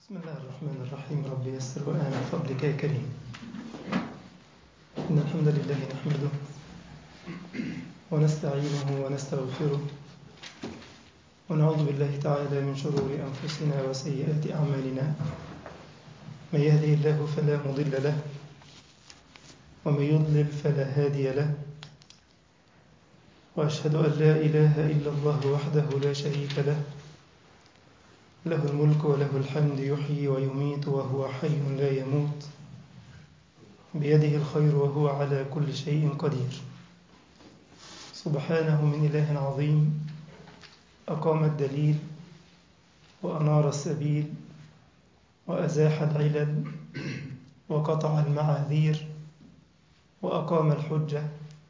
بسم الله الرحمن الرحيم رب يسر وآمن فضلك يا كريم إن الحمد لله نحمده ونستعينه ونستغفره ونعوذ بالله تعالى من شرور أنفسنا وسيئات أعمالنا من يهده الله فلا مضل له ومن يضلل فلا هادي له وأشهد أن لا إله إلا الله وحده لا شريك له له الملك وله الحمد يحيي ويميت وهو حي لا يموت بيده الخير وهو على كل شيء قدير سبحانه من إله عظيم أقام الدليل وأنار السبيل وأزاح العلل وقطع المعاذير وأقام الحجة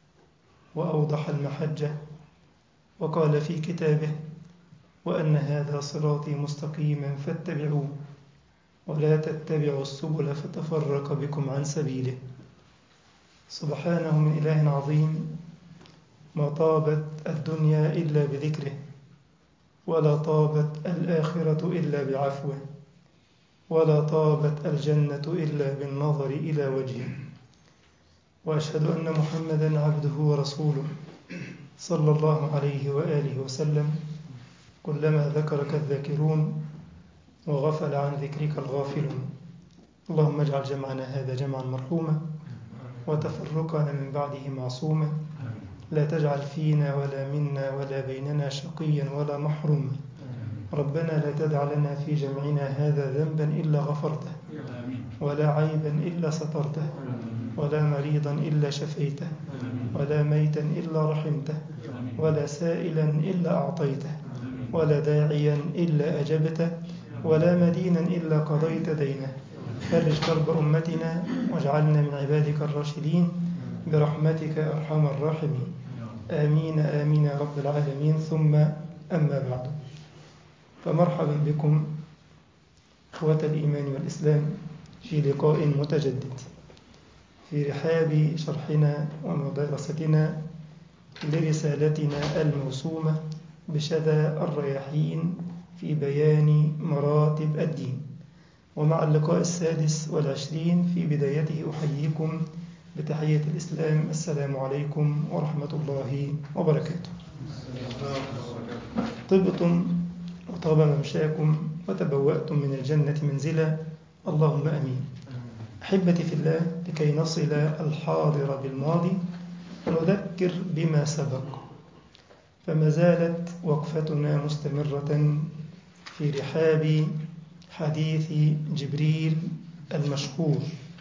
وأوضح المحجة وقال في كتابه وأن هذا صراطي مستقيما فاتبعوه ولا تتبعوا السبل فتفرق بكم عن سبيله سبحانه من إله عظيم ما طابت الدنيا إلا بذكره ولا طابت الآخرة إلا بعفوه ولا طابت الجنة إلا بالنظر إلى وجهه وأشهد أن محمدا عبده ورسوله صلى الله عليه وآله وسلم كلما ذكرك الذاكرون وغفل عن ذكرك الغافلون اللهم اجعل جمعنا هذا جمعا مرحوما وتفرقنا من بعده معصوما لا تجعل فينا ولا منا ولا بيننا شقيا ولا محروما ربنا لا تدع لنا في جمعنا هذا ذنبا إلا غفرته ولا عيبا إلا سترته ولا مريضا إلا شفيته ولا ميتا إلا رحمته ولا سائلا إلا أعطيته ولا داعيا إلا أجبته ولا مدينا إلا قضيت دينه فرج كرب أمتنا واجعلنا من عبادك الراشدين برحمتك أرحم الراحمين آمين آمين يا رب العالمين ثم أما بعد فمرحبا بكم إخوة الإيمان والإسلام في لقاء متجدد في رحاب شرحنا ومدارستنا لرسالتنا الموسومة بشذا الرياحين في بيان مراتب الدين ومع اللقاء السادس والعشرين في بدايته أحييكم بتحية الإسلام السلام عليكم ورحمة الله وبركاته طبتم وطاب ممشاكم وتبوأتم من الجنة منزلا اللهم أمين أحبتي في الله لكي نصل الحاضر بالماضي ونذكر بما سبق فما زالت وقفتنا مستمرة في رحاب حديث جبريل المشهور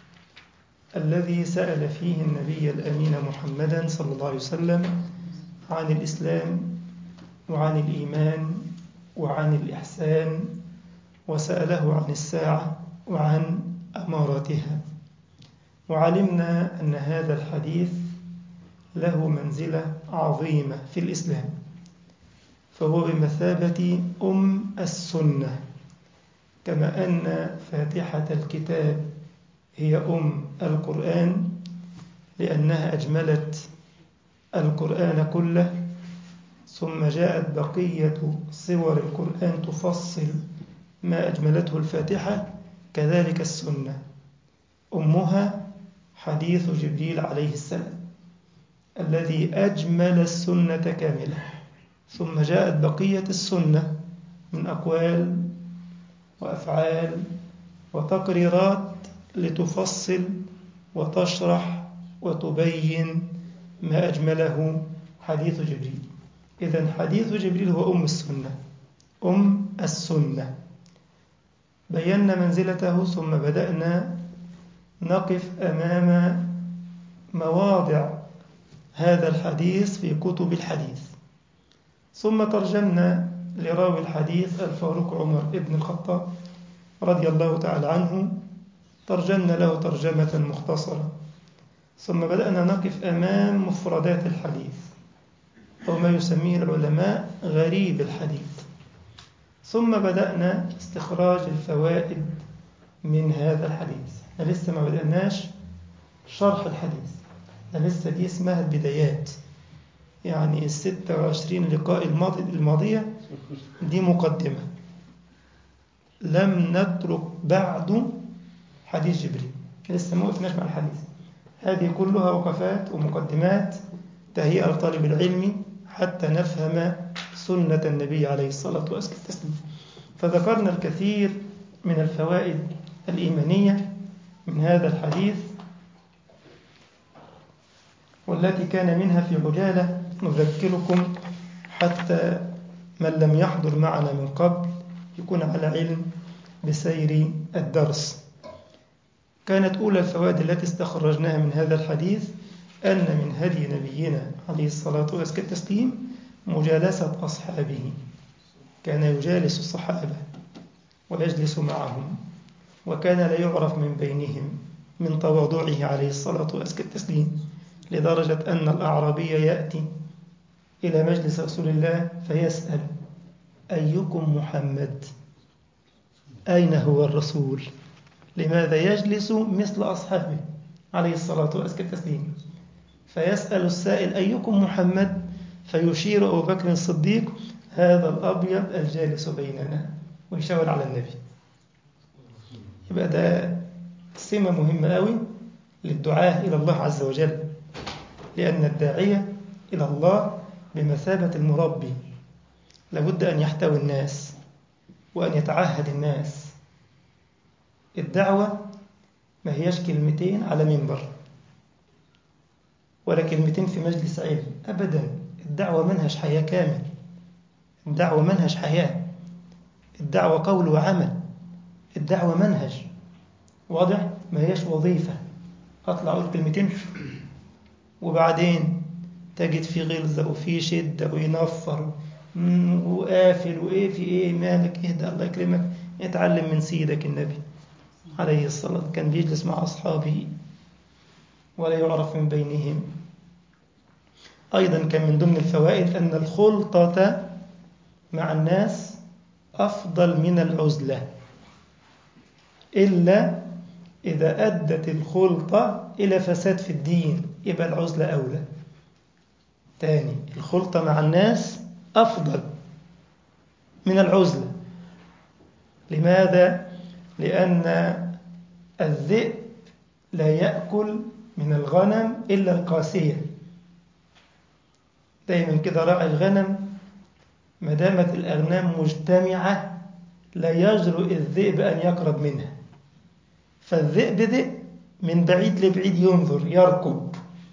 الذي سأل فيه النبي الأمين محمدا صلى الله عليه وسلم عن الإسلام وعن الإيمان وعن الإحسان وسأله عن الساعة وعن أماراتها وعلمنا أن هذا الحديث له منزلة عظيمة في الإسلام فهو بمثابة أم السنة كما أن فاتحة الكتاب هي أم القرآن لأنها أجملت القرآن كله ثم جاءت بقية صور القرآن تفصل ما أجملته الفاتحة كذلك السنة أمها حديث جبريل عليه السلام الذي أجمل السنة كاملة ثم جاءت بقية السنة من أقوال وأفعال وتقريرات لتفصل وتشرح وتبين ما أجمله حديث جبريل إذا حديث جبريل هو أم السنة أم السنة بينا منزلته ثم بدأنا نقف أمام مواضع هذا الحديث في كتب الحديث ثم ترجمنا لراوي الحديث الفاروق عمر ابن الخطاب رضي الله تعالى عنه ترجمنا له ترجمة مختصرة ثم بدأنا نقف أمام مفردات الحديث أو ما يسميه العلماء غريب الحديث ثم بدأنا استخراج الفوائد من هذا الحديث احنا لسه ما بدأناش شرح الحديث ده لسه دي اسمها البدايات يعني الستة وعشرين لقاء الماضي الماضية دي مقدمة لم نترك بعد حديث جبريل لسه ما وقفناش مع الحديث هذه كلها وقفات ومقدمات تهيئة لطالب العلم حتى نفهم سنة النبي عليه الصلاة والسلام فذكرنا الكثير من الفوائد الإيمانية من هذا الحديث والتي كان منها في عجالة نذكركم حتى من لم يحضر معنا من قبل يكون على علم بسير الدرس كانت أولى الفوائد التي استخرجناها من هذا الحديث أن من هدي نبينا عليه الصلاة والتسليم مجالسة أصحابه كان يجالس الصحابة ويجلس معهم وكان لا يعرف من بينهم من تواضعه عليه الصلاة والتسليم لدرجة أن الأعرابي يأتي إلى مجلس رسول الله فيسأل أيكم محمد أين هو الرسول لماذا يجلس مثل أصحابه عليه الصلاة والتسليم فيسأل السائل أيكم محمد فيشير أبو بكر الصديق هذا الأبيض الجالس بيننا ويشاور على النبي يبقى ده سمة مهمة قوي للدعاء إلى الله عز وجل لأن الداعية إلى الله بمثابة المربي لابد أن يحتوي الناس وأن يتعهد الناس الدعوة ما هيش كلمتين على منبر ولا كلمتين في مجلس علم أبدا الدعوة منهج حياة كامل الدعوة منهج حياة الدعوة قول وعمل الدعوة منهج واضح ما هيش وظيفة أطلع أقول كلمتين وبعدين تجد في غلظة وفي شدة وينفر وقافل وإيه في إيه مالك اهدى الله يكرمك اتعلم من سيدك النبي عليه الصلاة كان بيجلس مع أصحابه ولا يعرف من بينهم أيضا كان من ضمن الفوائد أن الخلطة مع الناس أفضل من العزلة إلا إذا أدت الخلطة إلى فساد في الدين يبقى العزلة أولى تاني الخلطة مع الناس أفضل من العزلة لماذا؟ لأن الذئب لا يأكل من الغنم إلا القاسية دايما كده راعي الغنم ما دامت الأغنام مجتمعة لا يجرؤ الذئب أن يقرب منها فالذئب ذئب من بعيد لبعيد ينظر يركض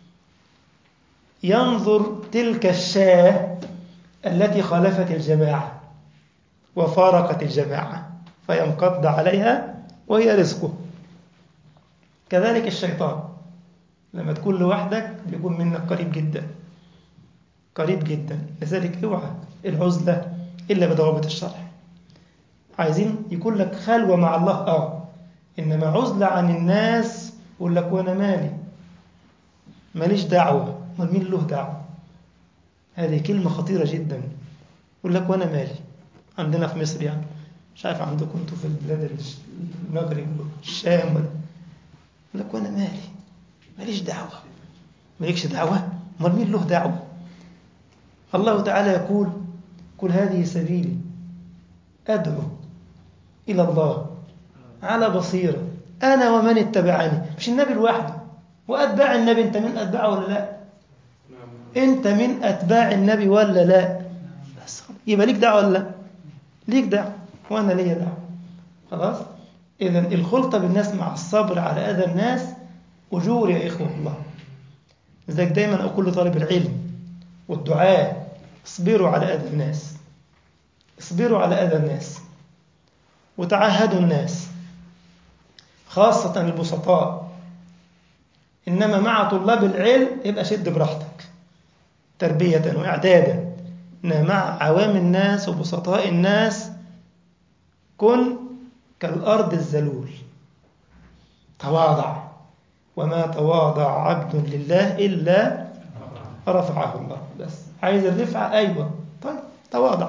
ينظر تلك الشاة التي خالفت الجماعة وفارقت الجماعة فينقض عليها وهي رزقه كذلك الشيطان لما تكون لوحدك بيكون منك قريب جدا قريب جدا لذلك اوعى العزلة إلا بضوابط الشرع عايزين يكون لك خلوة مع الله آه إنما عزلة عن الناس يقول لك وأنا مالي ماليش دعوة امال مين له دعوة هذه كلمة خطيرة جدا يقول لك وأنا مالي عندنا في مصر يعني مش عارف عندكم انتوا في البلاد المغرب والشام ولا يقول لك وأنا مالي ماليش دعوة مالكش دعوة امال مين له دعوة الله تعالى يقول قل هذه سبيلي أدعو إلى الله على بصيرة أنا ومن اتبعني مش النبي لوحده وأتباع النبي أنت من أتباعه ولا لا أنت من أتباع النبي ولا لا بس يبقى ليك دعوة ولا لا ليك دعوة وأنا ليا دعوة خلاص إذا الخلطة بالناس مع الصبر على أذى الناس أجور يا إخوة الله لذلك دايما أقول لطالب العلم والدعاء اصبروا على أذى الناس اصبروا على أذى الناس وتعهدوا الناس خاصة البسطاء إنما مع طلاب العلم يبقى شد براحتك تربية وإعدادا إنما مع عوام الناس وبسطاء الناس كن كالأرض الذلول تواضع وما تواضع عبد لله إلا رفعه الله بس عايز الرفعة أيوة طيب تواضع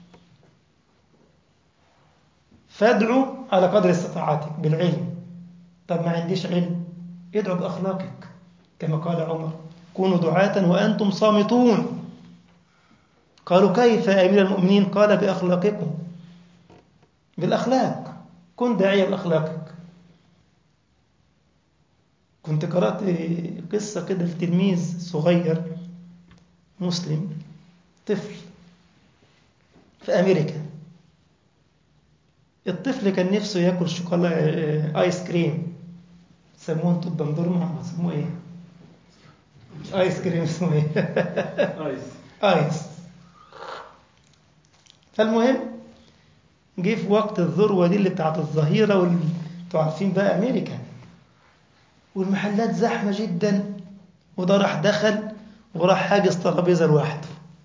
فادعو على قدر استطاعتك بالعلم طب ما عنديش علم ادعو بأخلاقك كما قال عمر كونوا دعاة وأنتم صامتون قالوا كيف يا أمير المؤمنين قال بأخلاقكم بالأخلاق كن داعية بأخلاقك كنت قرأت قصة كده لتلميذ صغير مسلم طفل في أمريكا الطفل كان نفسه ياكل شوكولا آيس كريم سموه انتوا الدندورما سموه ايه؟ مش آيس كريم اسمه ايه؟ ايس آيس فالمهم جه في وقت الذروة دي اللي بتاعت الظهيرة وال... انتوا عارفين بقى أمريكا والمحلات زحمة جدا وده راح دخل وراح حاجز ترابيزة لوحده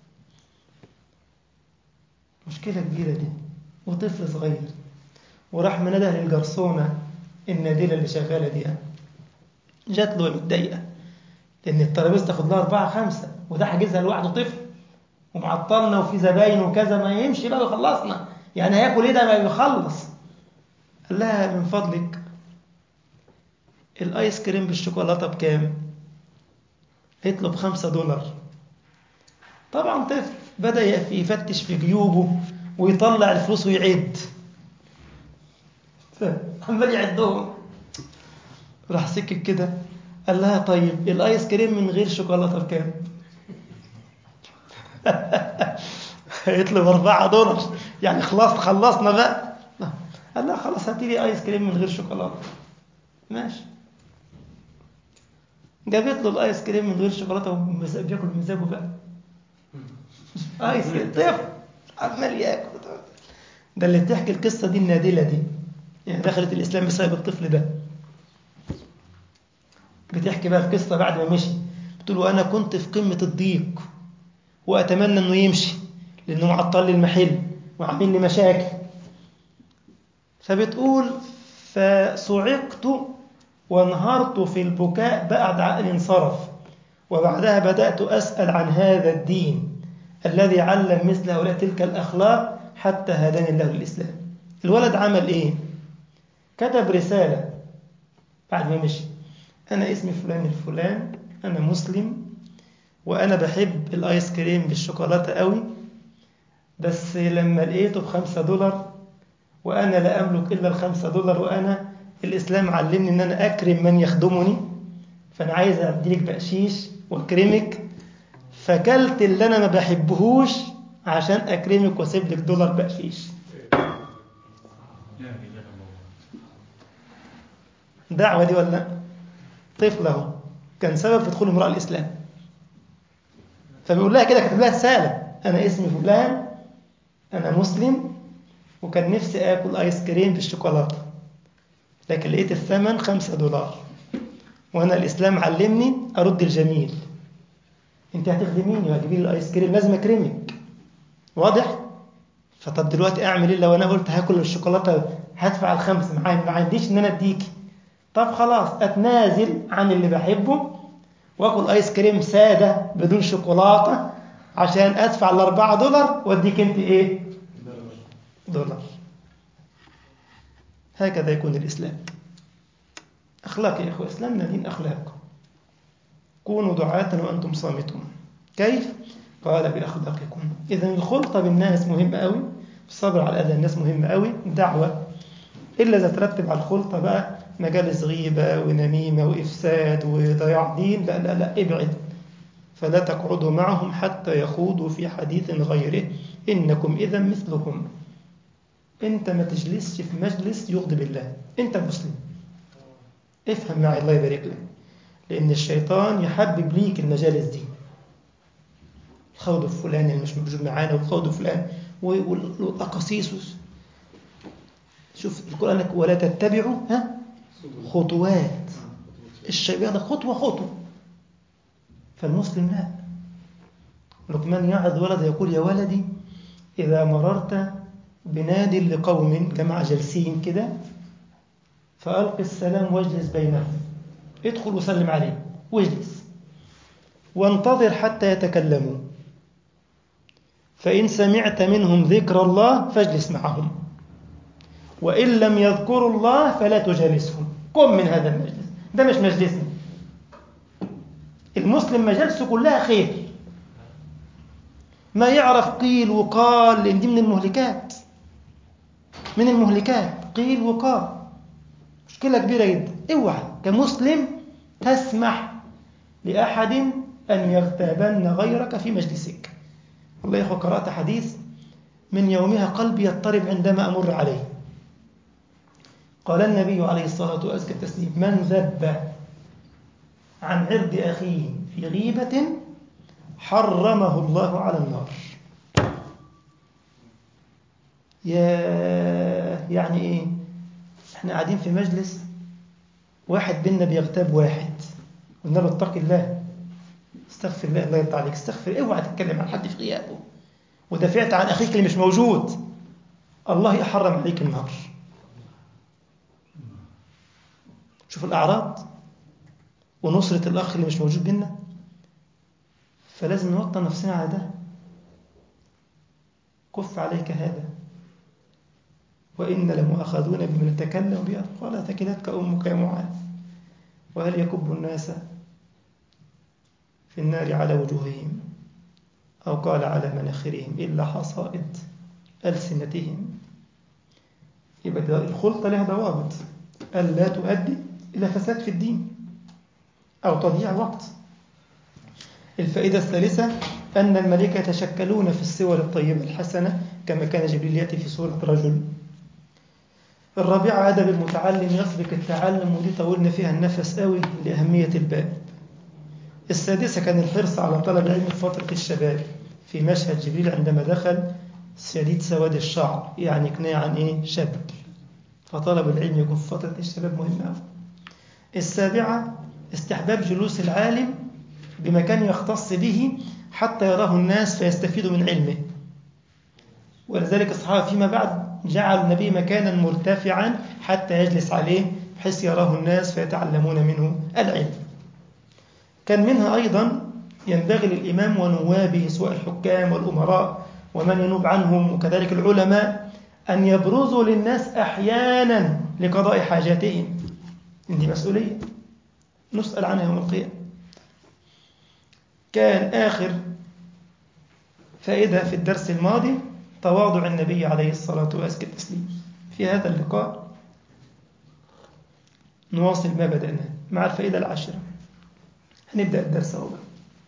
مشكلة كبيرة دي وطفل صغير وراح منده للجرسونة النادلة اللي شغالة دي جات له متضايقة لأن الترابيزة تاخد لها أربعة خمسة وده حاجزها لوحده طفل ومعطلنا وفي زباين وكذا ما يمشي بقى ويخلصنا يعني هياكل ايه ده ما بيخلص قال لها من فضلك الايس كريم بالشوكولاته بكام قالت له بخمسة دولار طبعا طفل بدا يفتش في جيوبه ويطلع الفلوس ويعد عمال يعدهم راح سكت كده قال لها طيب الايس كريم من غير شوكولاته بكام هيطلب 4 دولار يعني خلاص خلصنا بقى قال لا خلاص هاتي لي ايس كريم من غير شوكولاته ماشي جابت له الايس كريم من غير شوكولاته وبياكل بمزاجه بقى ايس كريم طفل عمال ياكل ده اللي بتحكي القصه دي النادله دي يعني دخلت الاسلام بسبب الطفل ده بتحكي بقى القصه بعد ما مشي بتقول وانا كنت في قمه الضيق واتمنى انه يمشي لانه معطل لي المحل وعامل لي مشاكل فبتقول فصعقت وانهارت في البكاء بعد أن انصرف وبعدها بدأت أسأل عن هذا الدين الذي علم مثل هؤلاء تلك الأخلاق حتى هداني الله للإسلام الولد عمل إيه؟ كتب رسالة بعد ما مشي أنا اسمي فلان الفلان أنا مسلم وأنا بحب الآيس كريم بالشوكولاتة قوي بس لما لقيته بخمسة دولار وأنا لا أملك إلا الخمسة دولار وأنا الإسلام علمني إن أنا أكرم من يخدمني فأنا عايز أديلك بقشيش وأكرمك فكلت اللي أنا ما بحبهوش عشان أكرمك وأسيب لك دولار بقشيش دعوة دي ولا لا؟ طفل اهو كان سبب في دخول امرأة الإسلام فبيقول لها كده كتب لها رسالة أنا اسمي فلان أنا مسلم وكان نفسي آكل آيس كريم بالشوكولاتة لكن لقيت الثمن خمسة دولار وأنا الإسلام علمني أرد الجميل أنت هتخدميني وهتجيبي لي الآيس كريم لازم أكرمك واضح؟ فطب دلوقتي أعمل إيه لو أنا قلت هاكل الشوكولاتة هدفع الخمسة ما عنديش إن أنا أديكي طب خلاص أتنازل عن اللي بحبه وآكل آيس كريم سادة بدون شوكولاتة عشان أدفع الأربعة دولار وأديك أنت إيه؟ دولار هكذا يكون الإسلام أخلاق يا إخوة إسلامنا دين أخلاق كونوا دعاة وأنتم صامتون كيف؟ قال بأخلاقكم إذا الخلطة بالناس مهم قوي الصبر على أذى الناس مهم قوي دعوة إلا إذا ترتب على الخلطة بقى مجالس غيبة ونميمة وإفساد وضياع دين لا لا لا ابعد فلا تقعدوا معهم حتى يخوضوا في حديث غيره إنكم إذا مثلهم أنت ما تجلسش في مجلس يغضب الله أنت مسلم افهم معي الله يبارك لك لأن الشيطان يحبب ليك المجالس دي خوض فلان اللي مش موجود معانا وخوض فلان والأقاصيص شوف القرآن لك ولا تتبعوا ها خطوات الشيطان خطوة خطوة فالمسلم لا لقمان يعظ ولد يقول يا ولدي إذا مررت بناد لقوم جمع جالسين كده فألق السلام واجلس بينهم ادخل وسلم عليه واجلس وانتظر حتى يتكلموا فإن سمعت منهم ذكر الله فاجلس معهم وإن لم يذكروا الله فلا تجالسهم قم من هذا المجلس ده مش مجلسنا المسلم مجالسه كلها خير ما يعرف قيل وقال لأن دي من المهلكات من المهلكات قيل وقال مشكلة كبيرة جدا اوعى كمسلم تسمح لأحد أن يغتابن غيرك في مجلسك والله يا أخوة قرأت حديث من يومها قلبي يضطرب عندما أمر عليه قال النبي عليه الصلاة والسلام التسليم من ذب عن عرض أخيه في غيبة حرمه الله على النار يا يعني ايه احنا قاعدين في مجلس واحد بينا بيغتاب واحد قلنا له اتق الله استغفر الله الله يرضى عليك استغفر اوعى تتكلم عن حد في غيابه ودافعت عن اخيك اللي مش موجود الله يحرم عليك النار شوف الاعراض ونصرة الاخ اللي مش موجود بينا فلازم نوطن نفسنا على ده كف عليك هذا وإن لمؤاخذون بما نتكلم به قال ثكلتك أمك يا معاذ وهل يكب الناس في النار على وجوههم أو قال على مناخرهم إلا حصائد ألسنتهم يبقى الخلطة لها ضوابط ألا تؤدي إلى فساد في الدين أو تضييع وقت الفائدة الثالثة أن الملائكة يتشكلون في الصور الطيبة الحسنة كما كان جبريل يأتي في صورة رجل الرابعة أدب المتعلم يسبق التعلم ودي طولنا فيها النفس قوي لأهمية الباب السادسة كان الحرص على طلب العلم في فترة الشباب في مشهد جبريل عندما دخل شديد سواد الشعر يعني كناية عن إيه شاب فطلب العلم يكون في فترة الشباب مهم قوي السابعة استحباب جلوس العالم بمكان يختص به حتى يراه الناس فيستفيدوا من علمه ولذلك الصحابة فيما بعد جعلوا النبي مكانا مرتفعا حتى يجلس عليه بحيث يراه الناس فيتعلمون منه العلم كان منها أيضا ينبغي للإمام ونوابه سواء الحكام والأمراء ومن ينوب عنهم وكذلك العلماء أن يبرزوا للناس أحيانا لقضاء حاجاتهم دي مسؤولية نسأل عنها يوم القيامة كان آخر فائدة في الدرس الماضي تواضع النبي عليه الصلاة وأزكى التسليم في هذا اللقاء نواصل ما بدأنا مع الفائدة العاشرة هنبدأ الدرس أولا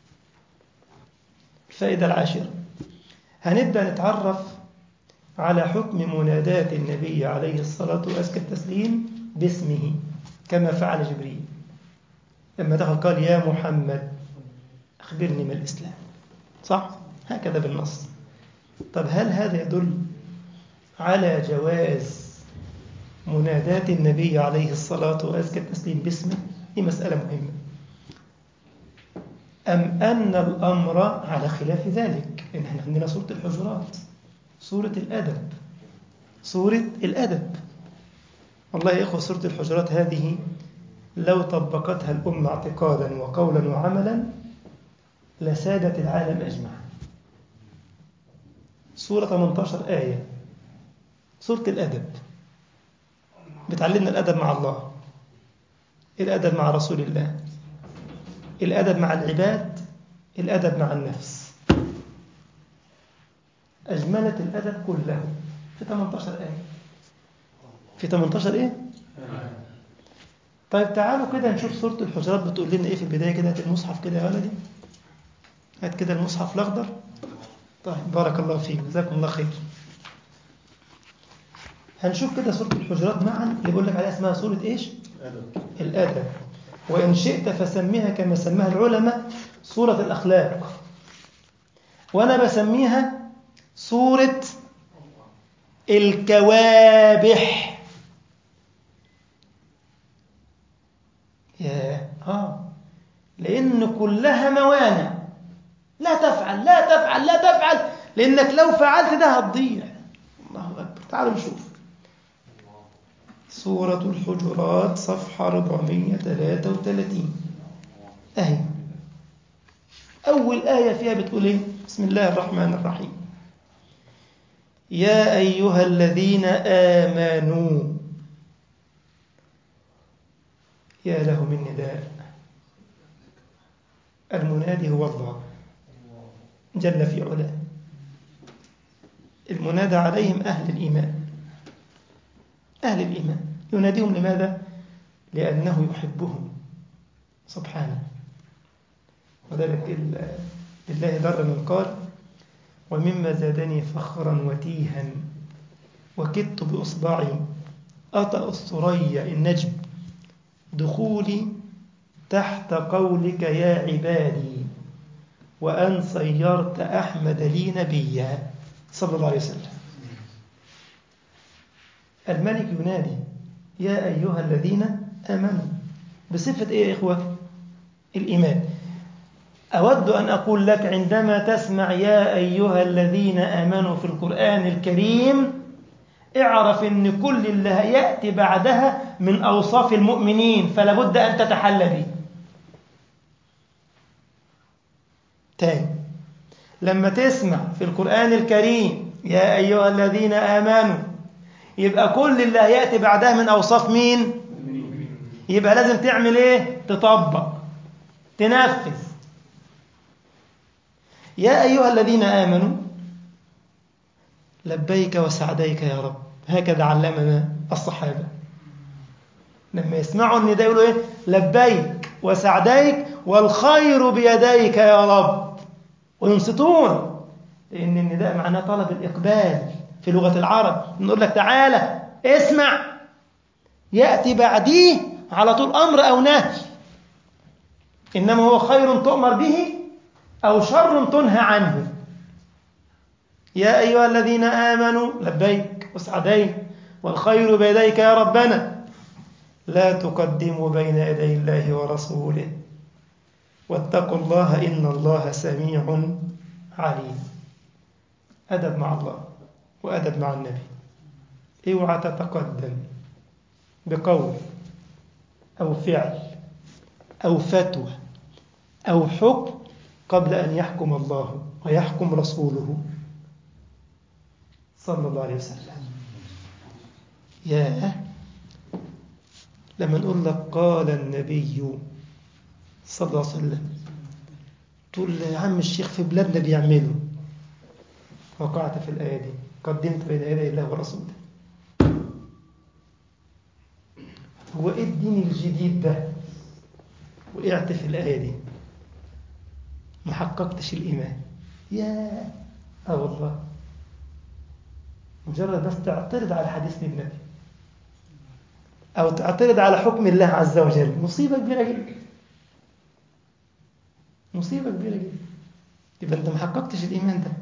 الفائدة العاشرة هنبدأ نتعرف على حكم منادات النبي عليه الصلاة وأزكى التسليم باسمه كما فعل جبريل لما دخل قال يا محمد أخبرني ما الإسلام صح؟ هكذا بالنص طب هل هذا يدل على جواز منادات النبي عليه الصلاة وأزكى التسليم باسمه دي مسألة مهمة أم أن الأمر على خلاف ذلك إن احنا عندنا سورة الحجرات سورة الأدب سورة الأدب والله يا إخوة سورة الحجرات هذه لو طبقتها الأمة اعتقادا وقولا وعملا لسادت العالم أجمع سورة 18 آية سورة الأدب بتعلمنا الأدب مع الله الأدب مع رسول الله الأدب مع العباد الأدب مع النفس أجملت الأدب كله في 18 آية في 18 إيه؟ طيب تعالوا كده نشوف سورة الحجرات بتقول لنا إيه في البداية كده هات المصحف كده يا ولدي هات كده المصحف الأخضر طيب بارك الله فيك جزاكم الله خير هنشوف كده سورة الحجرات معا اللي بقول لك عليها اسمها سورة إيش؟ الأدب وإن شئت فسميها كما سماها العلماء سورة الأخلاق وأنا بسميها سورة الكوابح يا آه لأن كلها موانع لا تفعل لا تفعل لا تفعل لأنك لو فعلت ده هتضيع الله أكبر تعالوا نشوف سورة الحجرات صفحة 433 أهي أول آية فيها بتقول إيه بسم الله الرحمن الرحيم يا أيها الذين آمنوا يا له من نداء المنادي هو الله جل في علاه المنادى عليهم أهل الإيمان أهل الإيمان يناديهم لماذا؟ لأنه يحبهم سبحانه وذلك لله در من قال ومما زادني فخرا وتيها وكدت بإصبعي أطأ الثريا النجم دخولي تحت قولك يا عبادي وأن صيرت أحمد لي نبيا صلى الله عليه وسلم الملك ينادي يا أيها الذين آمنوا بصفة إيه يا إخوة الإيمان أود أن أقول لك عندما تسمع يا أيها الذين آمنوا في القرآن الكريم اعرف أن كل اللي يأتي بعدها من أوصاف المؤمنين فلا بد أن تتحلى به تاني لما تسمع في القرآن الكريم يا أيها الذين آمنوا يبقى كل اللي هيأتي بعدها من أوصاف مين يبقى لازم تعمل ايه تطبق تنفذ يا أيها الذين آمنوا لبيك وسعديك يا رب هكذا علمنا الصحابة لما يسمعوا النداء يقولوا ايه لبيك وسعديك والخير بيديك يا رب وينصتون لأن النداء معناه طلب الإقبال في لغة العرب نقول لك تعالى اسمع يأتي بعديه على طول أمر أو نهي إنما هو خير تؤمر به أو شر تنهى عنه يا أيها الذين آمنوا لبيك وسعديك والخير بيديك يا ربنا لا تقدموا بين يدي الله ورسوله واتقوا الله إن الله سميع عليم أدب مع الله وأدب مع النبي اوعى تتقدم بقول أو فعل أو فتوى أو حكم قبل أن يحكم الله ويحكم رسوله صلى الله عليه وسلم يا لما نقول لك قال النبي صلى الله عليه وسلم تقول يا عم الشيخ في بلادنا بيعملوا وقعت في الآية دي قدمت بين يدي الله ورسوله هو ايه الدين الجديد ده وقعت في الآية دي ما حققتش الإيمان يا اه والله مجرد بس تعترض على حديث النبي أو تعترض على حكم الله عز وجل مصيبة كبيرة جدا مصيبة كبيرة جدا يبقى أنت ما حققتش الإيمان ده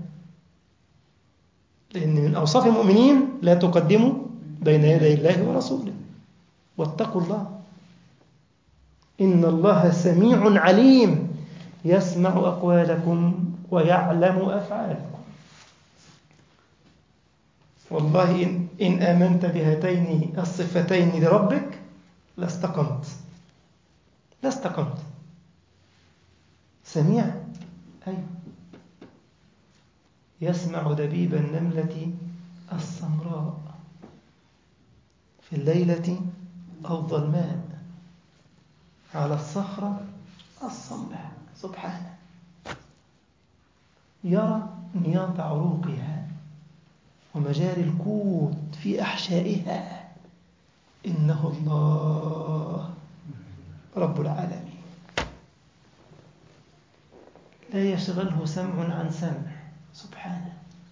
لأن من أوصاف المؤمنين لا تقدموا بين يدي الله ورسوله واتقوا الله إن الله سميع عليم يسمع أقوالكم ويعلم أفعالكم والله إن, إن آمنت بهاتين الصفتين لربك لاستقمت لاستقمت سميع أي يسمع دبيب النملة السمراء في الليلة الظلماء على الصخرة الصماء سبحانه يرى نياط عروقها ومجاري القوت في أحشائها إنه الله رب العالمين لا يشغله سمع عن سمع سبحانه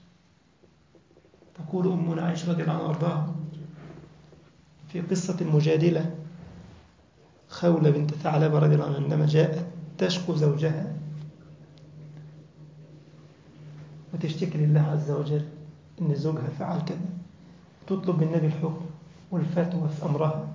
تقول أمنا عائشة رضي الله عنها وارضاها في قصة المجادلة خولة بنت ثعلبة رضي الله عنها عندما جاءت تشكو زوجها وتشتكي لله عز وجل إن زوجها فعل كذا تطلب من النبي الحكم والفتوى في أمرها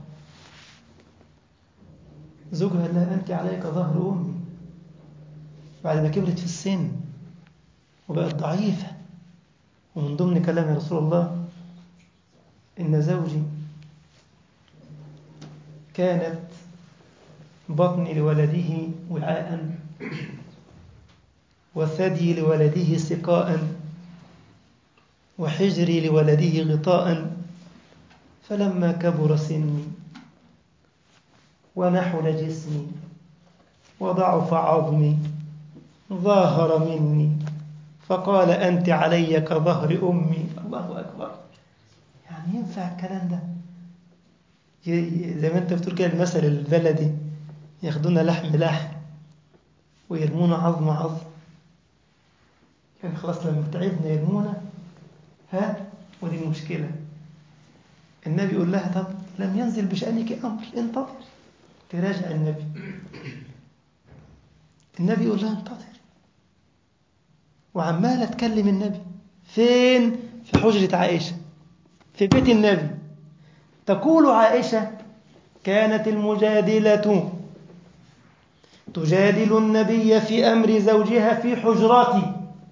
زوجها لا أنت عليك ظهر أمي بعد ما كبرت في السن وبقت ضعيفة ومن ضمن كلام رسول الله إن زوجي كانت بطني لولده وعاء وثدي لولده سقاء وحجري لولده غطاء فلما كبر سني ونحل جسمي وضعف عظمي ظاهر مني فقال أنت علي كظهر أمي الله أكبر يعني ينفع الكلام ده زي ما انت بتقول كده المثل البلدي ياخدونا لحم لحم ويرمونا عظم عظم يعني خلاص لما تعبنا يرمونا ها ودي المشكلة النبي يقول لها طب لم ينزل بشأنك أمر انتظر تراجع النبي النبي يقول لها انتظر وعمالة تكلم النبي فين في حجرة عائشة في بيت النبي تقول عائشة كانت المجادلة تجادل النبي في أمر زوجها في حجرتي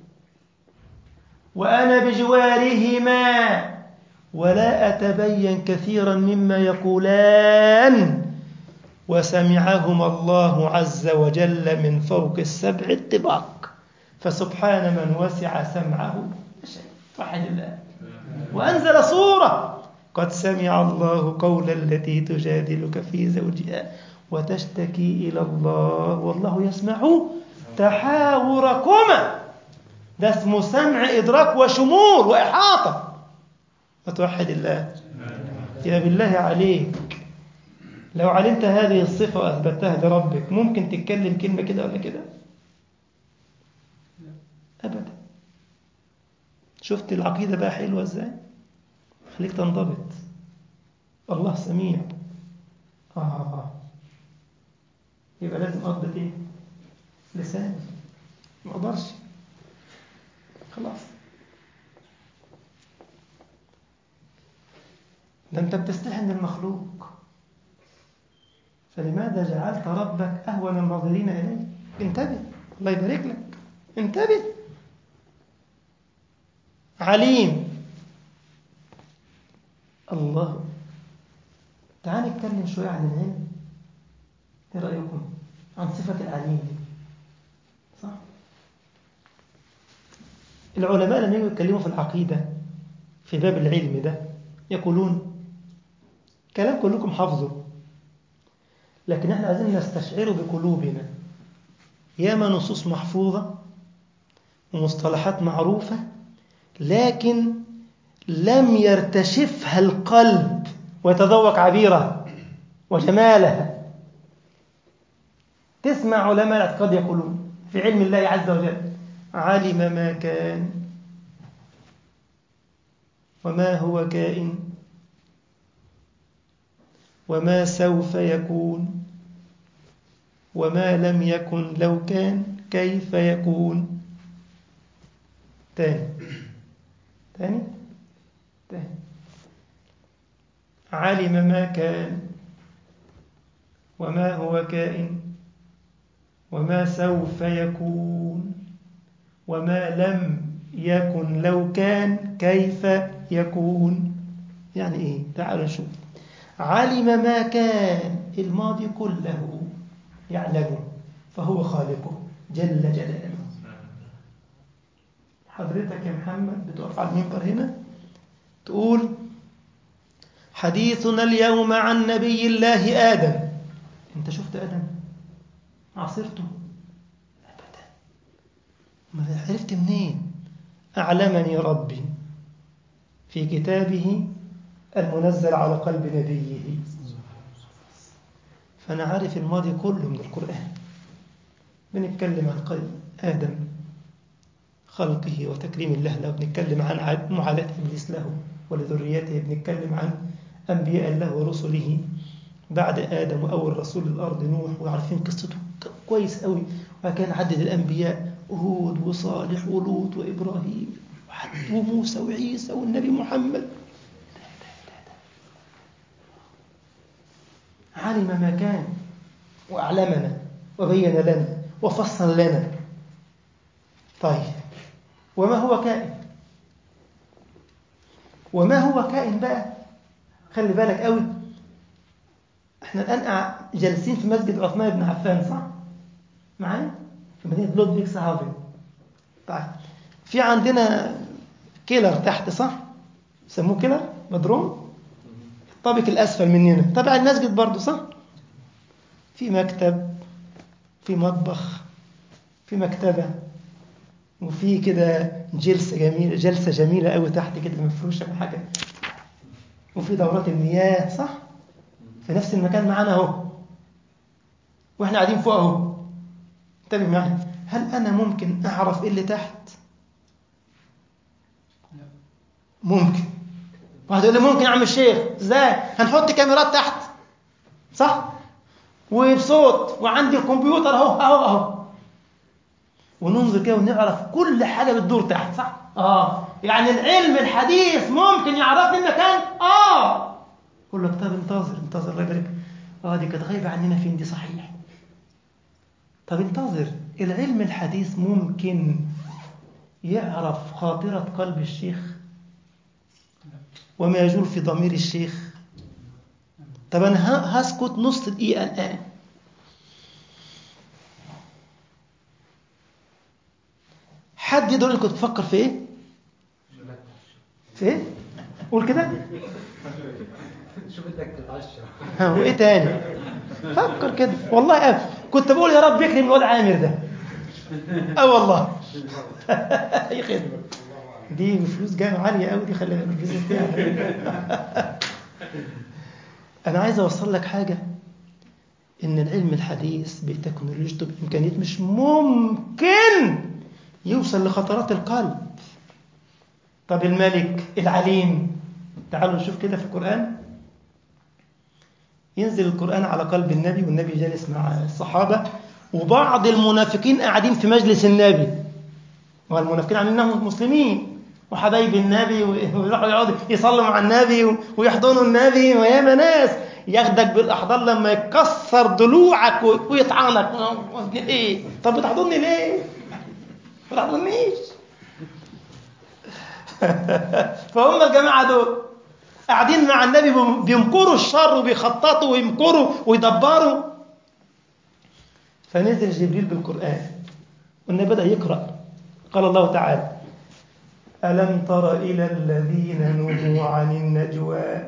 وأنا بجوارهما ولا أتبين كثيرا مما يقولان وسمعهما الله عز وجل من فوق السبع الطباق فسبحان من وسع سمعه وحد الله وأنزل صورة قد سمع الله قول التي تجادلك في زوجها وتشتكي إلى الله والله يسمع تحاوركما ده اسمه سمع إدراك وشمول وإحاطة وتوحد الله يا بالله عليك لو علمت هذه الصفة وأثبتها لربك ممكن تتكلم كلمة كده ولا كده أبدا شفت العقيدة بقى حلوة ازاي خليك تنضبط الله سميع آه يبقى لازم أضبط إيه لساني ما أقدرش خلاص ده أنت بتستحي من المخلوق فلماذا جعلت ربك أهون الناظرين إليه انتبه الله يبارك لك انتبه عليم الله تعال نتكلم شوية عن العلم ايه رأيكم عن صفة العليم دي صح العلماء لما يجوا يتكلموا في العقيدة في باب العلم ده يقولون كلام كلكم حافظه لكن احنا عايزين نستشعره بقلوبنا ياما نصوص محفوظة ومصطلحات معروفة لكن لم يرتشفها القلب ويتذوق عبيرها وجمالها تسمع علماء الاعتقاد يقولون في علم الله عز وجل علم ما كان وما هو كائن وما سوف يكون وما لم يكن لو كان كيف يكون تاني تاني تاني علم ما كان وما هو كائن وما سوف يكون وما لم يكن لو كان كيف يكون يعني ايه تعالوا نشوف علم ما كان الماضي كله يعلمه فهو خالقه جل جلاله حضرتك يا محمد بتقف على المنبر هنا تقول حديثنا اليوم عن نبي الله آدم انت شفت آدم عصرته أبدا ما عرفت منين أعلمني ربي في كتابه المنزل على قلب نبيه فأنا عارف الماضي كله من القرآن بنتكلم عن قلب آدم خلقه وتكريم الله له بنتكلم عن معاداة إبليس له ولذريته بنتكلم عن أنبياء الله ورسله بعد آدم وأول رسول الأرض نوح وعارفين قصته كويس قوي وكان عدد الأنبياء هود وصالح ولوط وإبراهيم وموسى وعيسى والنبي محمد علم ما كان وأعلمنا وبين لنا وفصل لنا طيب وما هو كائن وما هو كائن بقى خلي بالك قوي احنا الآن جالسين في مسجد عثمان بن عفان صح؟ معايا؟ في مدينة لودفيك سهافن طيب في عندنا كيلر تحت صح؟ سموه كيلر بدروم الطابق الأسفل مننا تبع المسجد برضه صح؟ في مكتب في مطبخ في مكتبة وفي كده جلسة جميلة جلسة جميلة قوي تحت كده مفروشة بحاجة وفي دورات المياه صح؟ في نفس المكان معانا اهو واحنا قاعدين فوق اهو انتبه معي هل انا ممكن اعرف ايه اللي تحت ممكن واحد يقول لي ممكن يا عم الشيخ ازاي هنحط كاميرات تحت صح وبصوت وعندي الكمبيوتر اهو اهو اهو وننظر كده ونعرف كل حاجه بتدور تحت صح اه يعني العلم الحديث ممكن يعرفني المكان اه اقول لك طب انتظر انتظر الله يبارك اه دي كانت غايبه عننا فين دي صحيح طب انتظر العلم الحديث ممكن يعرف خاطرة قلب الشيخ وما يجول في ضمير الشيخ طب أنا هسكت نص دقيقة الآن حد يقدر كنت بتفكر في ايه؟ في ايه؟ قول كده شوف انك تتعشى ها وايه تاني؟ فكر كده والله أه. كنت بقول يا رب يكرم الواد عامر ده اه والله اي خدمه دي بفلوس جايه عاليه قوي دي خلي بالك البيزنس بتاعها انا عايز اوصل لك حاجه ان العلم الحديث بتكنولوجيته بامكانيات مش ممكن يوصل لخطرات القلب طب الملك العليم تعالوا نشوف كده في القرآن ينزل القرآن على قلب النبي والنبي جالس مع الصحابة وبعض المنافقين قاعدين في مجلس النبي والمنافقين عاملين انهم مسلمين وحبايب النبي ويروحوا يقعدوا يصلوا مع النبي ويحضنوا النبي وياما ناس ياخدك بالاحضان لما يكسر ضلوعك ويطعنك ايه طب بتحضني ليه؟ ما تحضنيش فهم الجماعه دول قاعدين مع النبي بيمكروا الشر وبيخططوا ويمكروا ويدبروا فنزل جبريل بالقرآن والنبي بدأ يقرأ قال الله تعالى ألم تر إلى الذين نهوا عن النجوى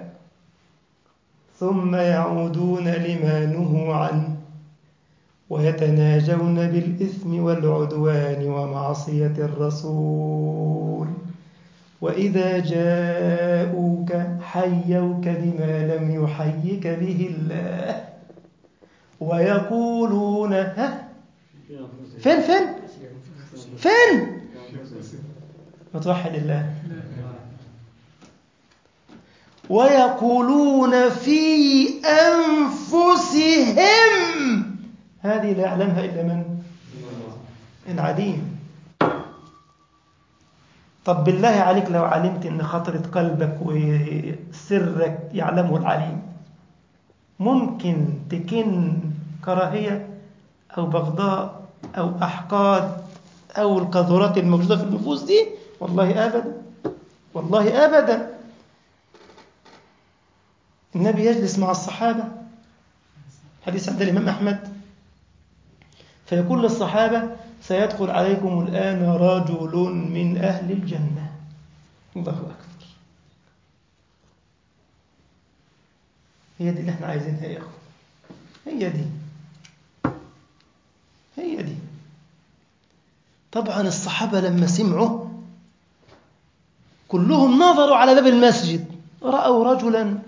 ثم يعودون لما نهوا عنه ويتناجون بالإثم والعدوان ومعصية الرسول وإذا جاءوك حيوك بما لم يحيك به الله ويقولون ها فين فين فين ما توحد الله ويقولون في أنفسهم هذه لا يعلمها إلا من العليم طب بالله عليك لو علمت ان خطرة قلبك وسرك يعلمه العليم ممكن تكن كراهية أو بغضاء أو أحقاد أو القذورات الموجودة في النفوس دي والله أبدا والله أبدا النبي يجلس مع الصحابة حديث عند الإمام أحمد فيقول للصحابة سيدخل عليكم الآن رجل من أهل الجنة الله أكبر هي دي اللي احنا عايزينها يا أخو هي دي هي دي طبعا الصحابة لما سمعوا كلهم نظروا على باب المسجد رأوا رجلا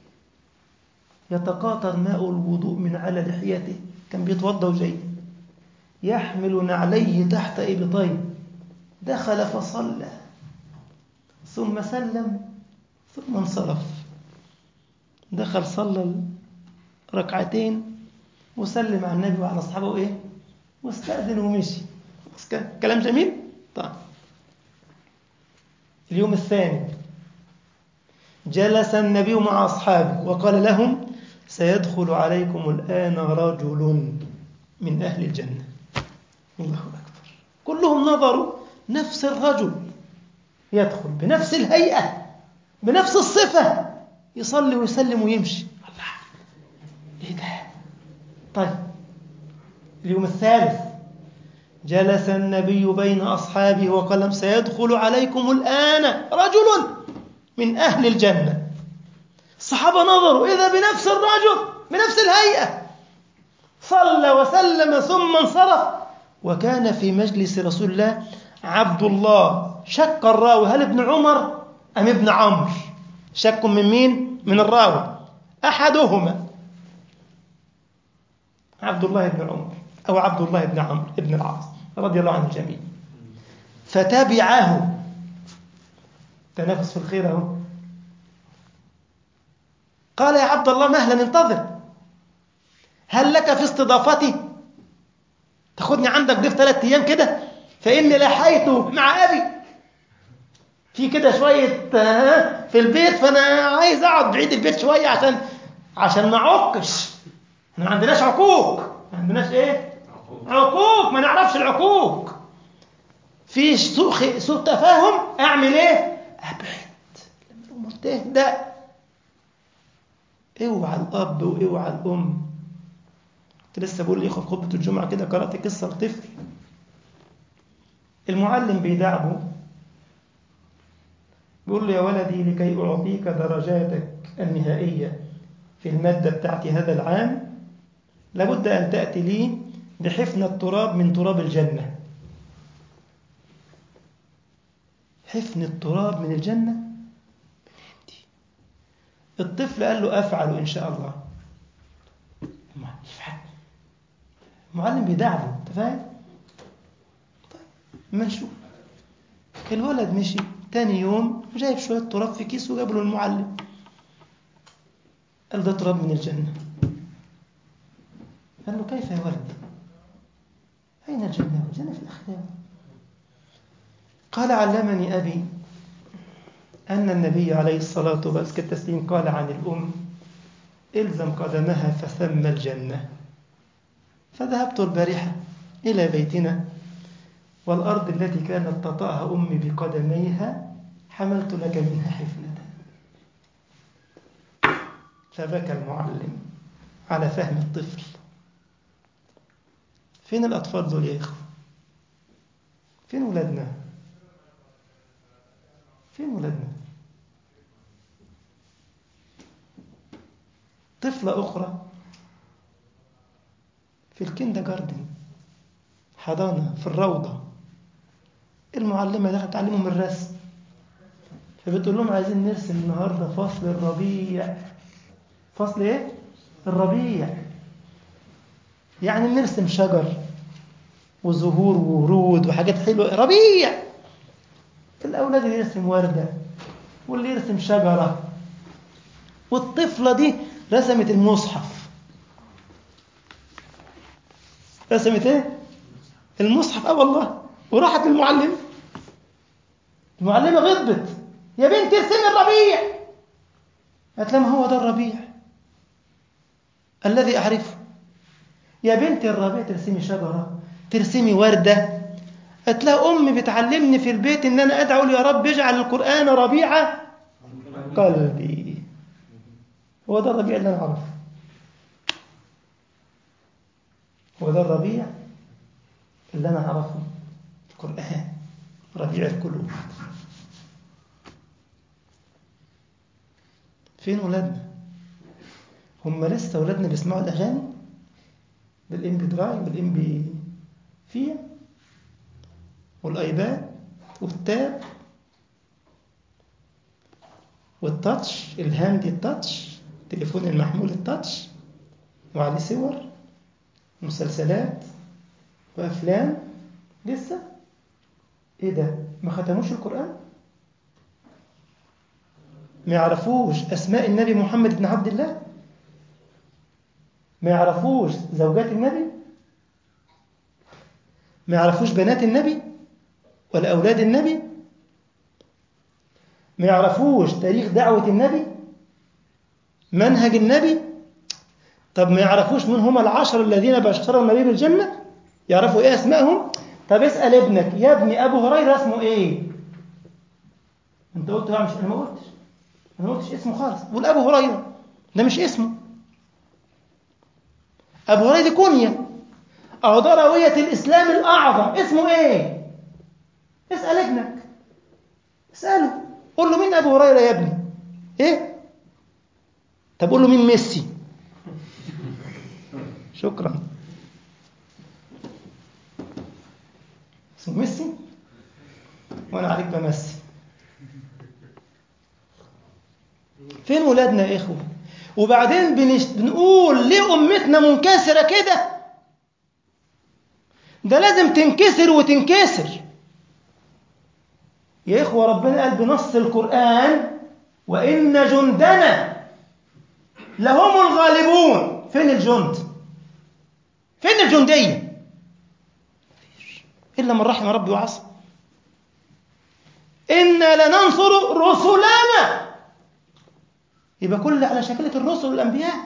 يتقاطر ماء الوضوء من على لحيته كان بيتوضا وجاي يحمل نعليه تحت إبطيه دخل فصلى ثم سلم ثم انصرف دخل صلى ركعتين وسلم على النبي وعلى أصحابه وإيه واستأذن ومشي كلام جميل طيب اليوم الثاني جلس النبي مع أصحابه وقال لهم سيدخل عليكم الآن رجل من أهل الجنة الله أكبر كلهم نظروا نفس الرجل يدخل بنفس الهيئة بنفس الصفة يصلي ويسلم ويمشي الله إيه ده طيب اليوم الثالث جلس النبي بين أصحابه وقال سيدخل عليكم الآن رجل من أهل الجنة الصحابة نظروا إذا بنفس الرجل بنفس الهيئة صلى وسلم ثم انصرف وكان في مجلس رسول الله عبد الله شك الراوي هل ابن عمر أم ابن عمرو شك من مين؟ من الراوي أحدهما عبد الله بن عمر أو عبد الله بن عمرو بن العاص رضي الله عن الجميع فتبعه تنافس في الخير اهو قال يا عبد الله مهلا انتظر هل لك في استضافتي تاخدني عندك ضيف ثلاث ايام كده فاني لحيت مع ابي في كده شويه آه، في البيت فانا عايز اقعد بعيد البيت شويه عشان عشان ما اعكش احنا ما عندناش عقوق ما عندناش ايه عقوق ما نعرفش العقوق في سوء خ- سوء تفاهم اعمل ايه ابعد لما الامور تهدأ اوعى الاب واوعى الام كنت لسه بقول لاخوه في خطبه الجمعه كده قرات قصه لطفل المعلم بيدعبه بيقول له يا ولدي لكي اعطيك درجاتك النهائيه في الماده بتاعتي هذا العام لابد ان تاتي لي بحفن التراب من تراب الجنه حفن التراب من الجنه بنتي الطفل قال له افعل ان شاء الله ما يفعل المعلم بيدعبه انت فاهم طيب ما نشوف الولد مشي تاني يوم جايب شويه تراب في كيس وجاب له المعلم قال ده تراب من الجنه قال له كيف يا ولد اين الجنه الجنه في الاخره قال علمني ابي أن النبي عليه الصلاة والتسليم قال عن الأم إلزم قدمها فثم الجنة فذهبت البارحة إلى بيتنا والأرض التي كانت تطأها أمي بقدميها حملت لك منها حفنة فبكى المعلم على فهم الطفل فين الأطفال دول يا إخوة فين ولادنا فين ولادنا طفلة أخرى في الكيندا جاردن حضانة في الروضة المعلمة دخلت تعلمهم الرسم فبتقول لهم عايزين نرسم النهاردة فصل الربيع فصل ايه؟ الربيع يعني نرسم شجر وزهور وورود وحاجات حلوة ربيع الأولاد اللي يرسم وردة واللي يرسم شجرة والطفلة دي رسمت المصحف رسمت ايه؟ المصحف اه والله وراحت للمعلم المعلمة غضبت يا بنت ارسمي الربيع قالت لها ما هو ده الربيع الذي أعرفه يا بنت الربيع ترسمي شجرة ترسمي وردة قالت لها أمي بتعلمني في البيت إن أنا أدعو يا رب اجعل القرآن ربيع قلبي هو ده الربيع اللي أنا أعرفه هو ده الربيع اللي أنا أعرفه القرآن ربيع القلوب فين ولادنا هم لسه ولادنا بيسمعوا الأغاني بالإم بي دراي والإم بي فيا والآيباد والتاب والتاتش الهاندي التاتش التليفون المحمول التاتش وعليه صور مسلسلات وأفلام لسه إيه ده ما ختموش القرآن ما يعرفوش أسماء النبي محمد بن عبد الله ما يعرفوش زوجات النبي ما يعرفوش بنات النبي ولا أولاد النبي ما يعرفوش تاريخ دعوة النبي منهج النبي طب ما يعرفوش من هم العشر الذين بشروا النبي بالجنة يعرفوا ايه اسمائهم طب اسأل ابنك يا ابني ابو هريرة اسمه ايه انت قلت لا مش انا ما قلتش انا ما قلتش اسمه خالص قول ابو هريرة ده مش اسمه ابو هريرة دي كنية اهو ده راوية الاسلام الاعظم اسمه ايه اسأل ابنك اسأله قول له مين ابو هريرة يا ابني ايه طب قول له مين ميسي شكرا اسمه ميسي وانا عليك بمسي فين ولادنا يا اخوه وبعدين بنش... بنقول ليه امتنا منكسره كده ده لازم تنكسر وتنكسر يا إخوة ربنا قال بنص القرآن وإن جندنا لهم الغالبون فين الجند فين الجندية إلا من رحم ربي وعصى إنا لننصر رسلنا يبقى كل على شكلة الرسل والأنبياء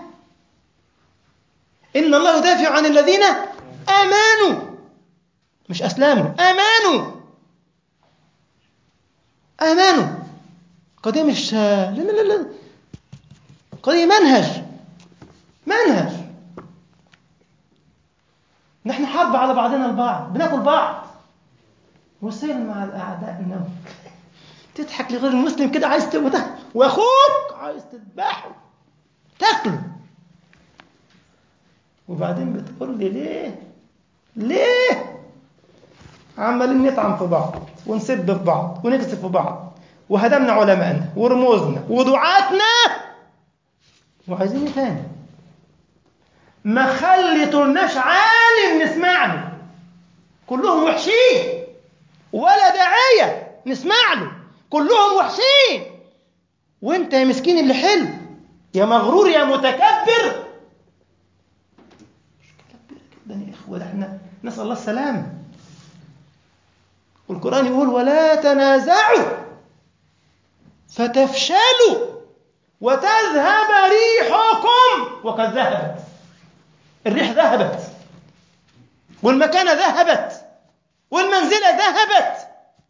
إن الله يدافع عن الذين آمنوا مش أسلموا آمنوا آمنوا قضية مش لا لا لا لا قضية منهج منهج نحن حرب على بعضنا البعض بناكل بعض وسير مع الأعداء نوم تضحك لغير المسلم كده عايز تبقى واخوك عايز تذبحه تاكله وبعدين بتقول لي ليه ليه عمالين نطعن في بعض ونسب في بعض ونكذب في بعض وهدمنا علمائنا ورموزنا ودعاتنا وعايزين ايه تاني ما خليتولناش عالم نسمع له كلهم وحشين ولا داعيه نسمع له كلهم وحشين وانت يا مسكين اللي حلو يا مغرور يا متكبر مشكله كبيره جدا يا اخوه ده احنا نسال الله السلامه والقران يقول ولا تنازعوا فتفشلوا وتذهب ريحكم وقد ذهبت الريح ذهبت والمكانه ذهبت والمنزله ذهبت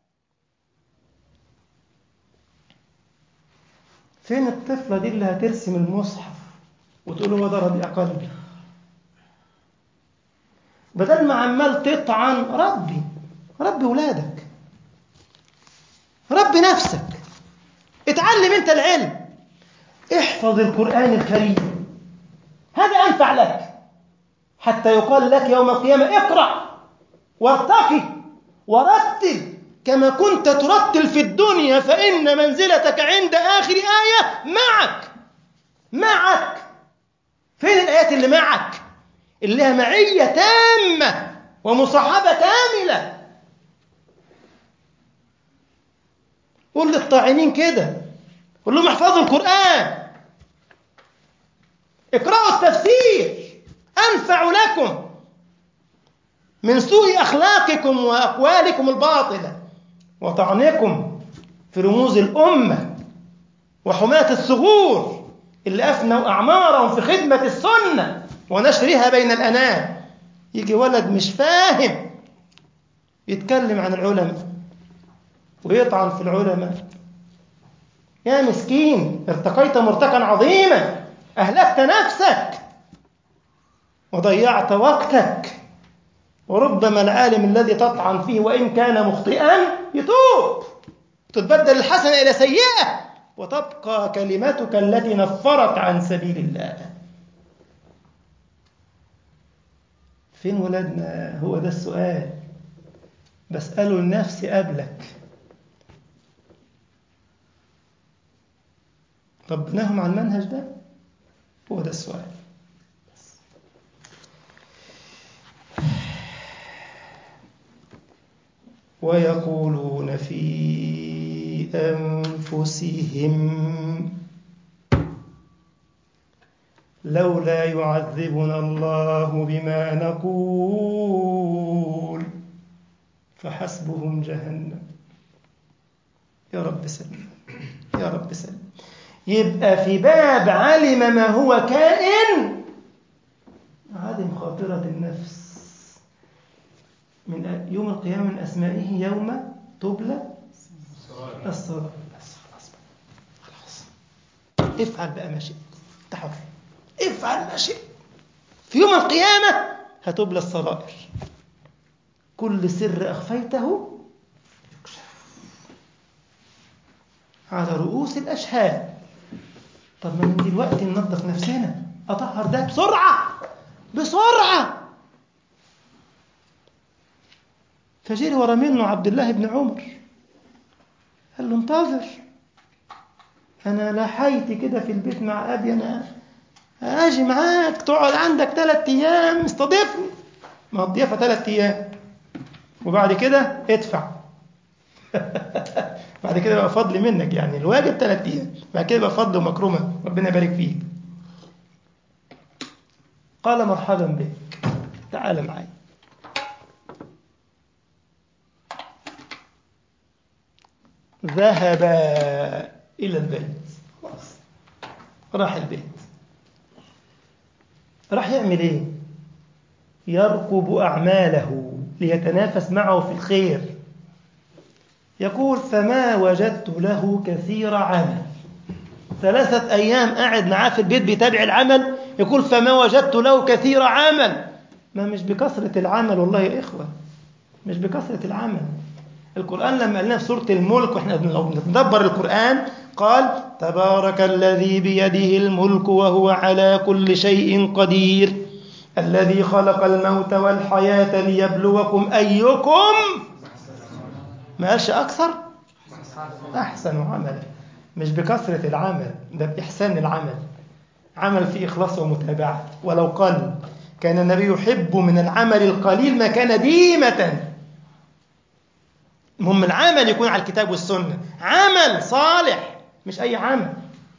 فين الطفلة دي اللي هترسم المصحف وتقول هو ده ربيع قلبي بدل ما عمال تطعن ربي ربي ولادك ربي نفسك اتعلم انت العلم احفظ القرآن الكريم هذا أنفع لك حتى يقال لك يوم القيامة اقرأ وارتقي ورتل كما كنت ترتل في الدنيا فإن منزلتك عند آخر آية معك معك فين الآيات اللي معك اللي لها معية تامة ومصاحبة كاملة قول للطاعنين كده قول لهم احفظوا القرآن اقرأوا التفسير أنفع لكم من سوء أخلاقكم وأقوالكم الباطلة وطعنكم في رموز الأمة وحماة الثغور اللي أفنوا أعمارهم في خدمة السنة ونشرها بين الأنام يجي ولد مش فاهم يتكلم عن العلماء ويطعن في العلماء يا مسكين ارتقيت مرتقا عظيما أهلكت نفسك وضيعت وقتك وربما العالم الذي تطعن فيه وإن كان مخطئا يتوب تتبدل الحسنة إلى سيئة وتبقى كلمتك التي نفرت عن سبيل الله فين ولادنا هو ده السؤال بسأله لنفسي قبلك ربناهم على المنهج ده هو ده السؤال ويقولون في أنفسهم لولا يعذبنا الله بما نقول فحسبهم جهنم يا رب سلم يا رب سلم يبقى في باب علم ما هو كائن عدم خاطرة النفس من يوم القيامة من أسمائه يوم تبلى الصلاة بس خلاص خلاص افعل بقى ما شئت تحر افعل ما شئت في يوم القيامة هتبلى الصرائر كل سر أخفيته يكشف على رؤوس الأشهاد طب ما من دلوقتي ننظف نفسنا أطهر ده بسرعة بسرعة فجري ورا منه عبد الله بن عمر قال له انتظر أنا لحيت كده في البيت مع أبي أنا أجي معاك تقعد عندك ثلاث أيام استضيفني ما الضيافة ثلاث أيام وبعد كده ادفع بعد كده بقى فضل منك يعني الواجب ثلاث ايام بعد كده بقى فضل ومكرمه ربنا يبارك فيك قال مرحبا بك تعال معي ذهب إلى البيت خلاص راح البيت راح يعمل إيه؟ يرقب أعماله ليتنافس معه في الخير يقول فما وجدت له كثير عمل ثلاثة أيام قاعد معاه في البيت بيتابع العمل يقول فما وجدت له كثير عمل ما مش بكثرة العمل والله يا إخوة مش بكثرة العمل القرآن لما قالنا في سورة الملك واحنا لو بندبر القرآن قال تبارك الذي بيده الملك وهو على كل شيء قدير الذي خلق الموت والحياة ليبلوكم أيكم ما قالش أكثر أحسن عملا مش بكثرة العمل ده بإحسان العمل عمل فيه إخلاص ومتابعة ولو قل كان النبي يحب من العمل القليل ما كان ديمة المهم العمل يكون على الكتاب والسنة عمل صالح مش أي عمل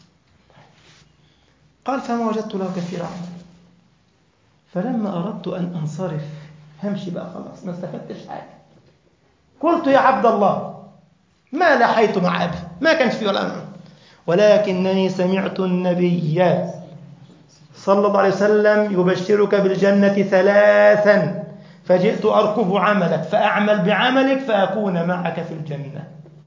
قال فما وجدت له كثير عمل فلما أردت أن أنصرف همشي بقى خلاص ما استفدتش حاجة قلت يا عبد الله ما لحيت مع أبي ما كانش في ولا أمر ولكنني سمعت النبي صلى الله عليه وسلم يبشرك بالجنة ثلاثا فجئت أركب عملك فأعمل بعملك فأكون معك في الجنة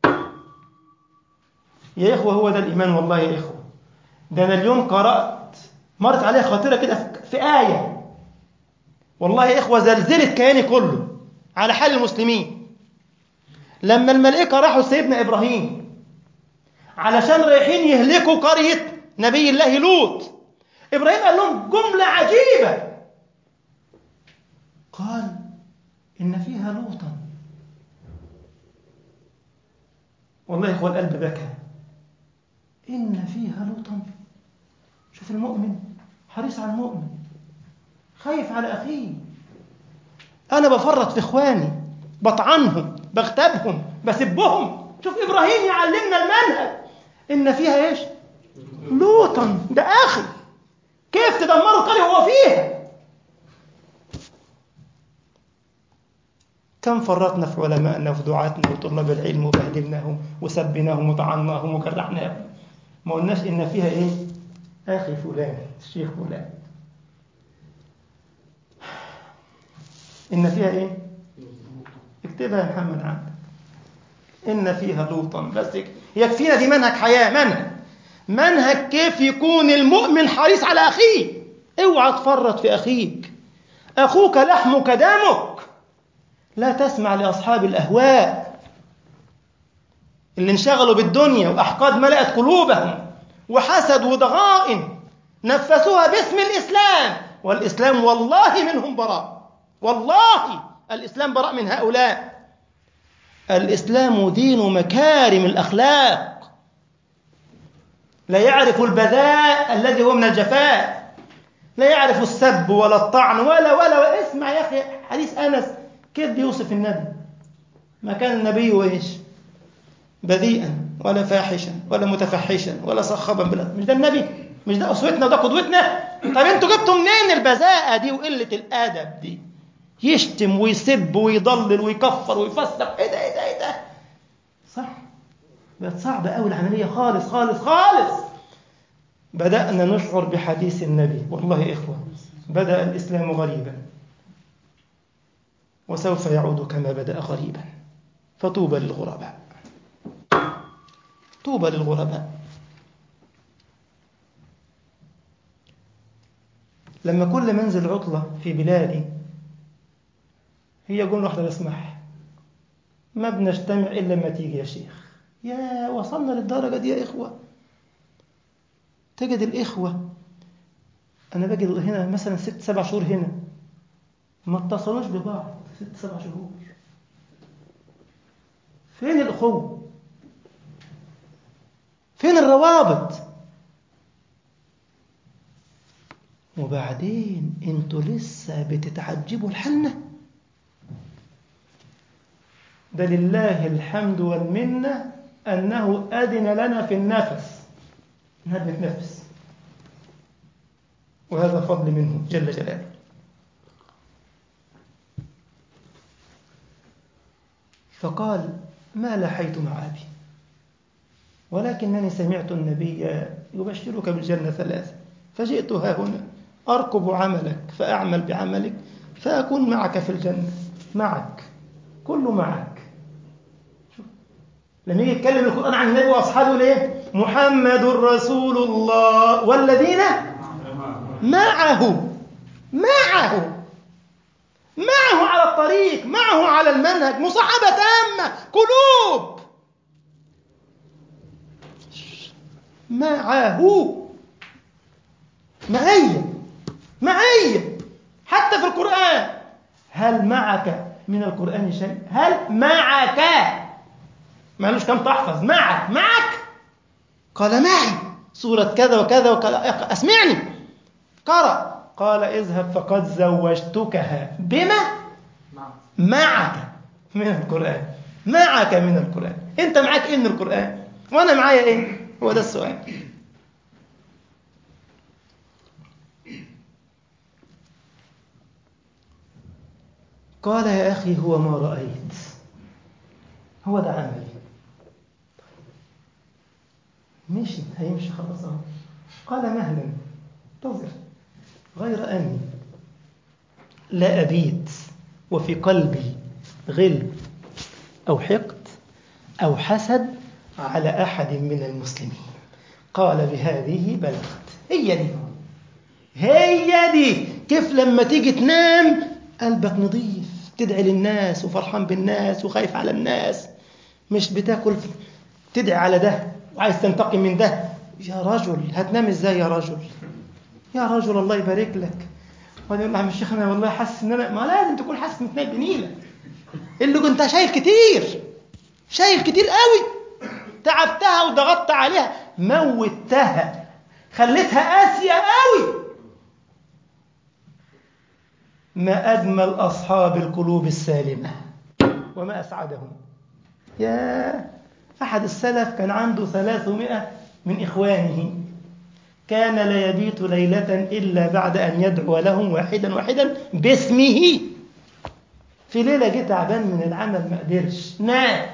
يا إخوة هو ده الإيمان والله يا إخوة ده أنا اليوم قرأت مرت عليها خاطرة كده في آية والله يا إخوة زلزلت كياني كله على حال المسلمين لما الملائكة راحوا سيدنا إبراهيم علشان رايحين يهلكوا قرية نبي الله لوط إبراهيم قال لهم جملة عجيبة قال إن فيها لوطا والله يا إخوة القلب بكى إن فيها لوطا شوف المؤمن حريص على المؤمن خايف على أخيه أنا بفرط في إخواني بطعنهم بغتابهم بسبهم شوف إبراهيم يعلمنا المنهج إن فيها إيش لوطا ده أخي كيف تدمروا قرية وهو فيها كم فرطنا في علمائنا وفي دعاتنا وطلاب العلم وبهدلناهم وسبناهم وطعناهم وجرحناهم ما قلناش إن فيها إيه أخي فلان الشيخ فلان إن فيها إيه اكتبها يا محمد عندك إن فيها لوطا بس يكفينا دي منهج حياة منهج منهج كيف يكون المؤمن حريص على أخيه اوعى تفرط في أخيك أخوك لحمك دمك لا تسمع لأصحاب الأهواء اللي انشغلوا بالدنيا وأحقاد ملأت قلوبهم وحسد وضغائن نفسوها باسم الإسلام والإسلام والله منهم براء والله الإسلام براء من هؤلاء الإسلام دين مكارم الأخلاق لا يعرف البذاء الذي هو من الجفاء لا يعرف السب ولا الطعن ولا ولا اسمع يا أخي حديث أنس كيف بيوصف النبي ما كان النبي ايش بذيئا ولا فاحشا ولا متفحشا ولا صخبا بلا مش ده النبي مش ده اسوتنا وده قدوتنا طب انتوا جبتوا منين البذاءة دي وقلة الادب دي يشتم ويسب ويضلل ويكفر ويفسق ايه ده ايه ده ايه ده صح بقت صعبة قوي العملية خالص خالص خالص بدأنا نشعر بحديث النبي والله يا إخوة بدأ الإسلام غريبا وسوف يعود كما بدأ غريبا فطوبى للغرباء طوبى للغرباء لما كل منزل عطلة في بلادي هي جملة واحدة بسمعها ما بنجتمع إلا لما تيجي يا شيخ يا وصلنا للدرجة دي يا إخوة تجد الإخوة أنا باجي هنا مثلا ست سبع شهور هنا ما اتصلوش ببعض ست سبع شهور فين الأخوة فين الروابط وبعدين انتوا لسه بتتعجبوا لحالنا ده لله الحمد والمنة أنه أذن لنا في النفس نحن نتنفس وهذا فضل منه جل جلاله فقال ما لحيت مع أبي ولكنني سمعت النبي يبشرك بالجنة ثلاثة فجئت ها هنا أركب عملك فأعمل بعملك فأكون معك في الجنة معك كله معك شوف. لما يجي يتكلم القرآن عن النبي وأصحابه ليه محمد رسول الله والذين معه معه معه على الطريق معه على المنهج مصاحبة تامة قلوب معه معي معي حتى في القرآن هل معك من القرآن شيء هل معك ما قالوش كم تحفظ معك معك قال معي سورة كذا وكذا وكذا أسمعني قرأ قال اذهب فقد زوجتكها بما معك من القرآن معك من القرآن انت معك ايه من القرآن وانا معايا ايه هو ده السؤال قال يا أخي هو ما رأيت هو ده عملي مشي هيمشي خلاص اهو قال مهلا انتظر غير أني لا أبيت وفي قلبي غل أو حقد أو حسد على أحد من المسلمين قال بهذه بلغت هي دي هي دي كيف لما تيجي تنام قلبك نظيف تدعي للناس وفرحان بالناس وخايف على الناس مش بتاكل تدعي على ده وعايز تنتقم من ده يا رجل هتنام ازاي يا رجل يا رجل الله يبارك لك وبعدين يقول له عم الشيخ انا والله حاسس ان انا ما لازم تكون حاسس ان تنام بنيله اللي كنت شايل كتير شايل كتير قوي تعبتها وضغطت عليها موتها خليتها قاسيه قوي ما أجمل أصحاب القلوب السالمة وما أسعدهم يا أحد السلف كان عنده ثلاثمائة من إخوانه كان لا يبيت ليلة إلا بعد أن يدعو لهم واحدا واحدا باسمه في ليلة جه تعبان من العمل ما قدرش نام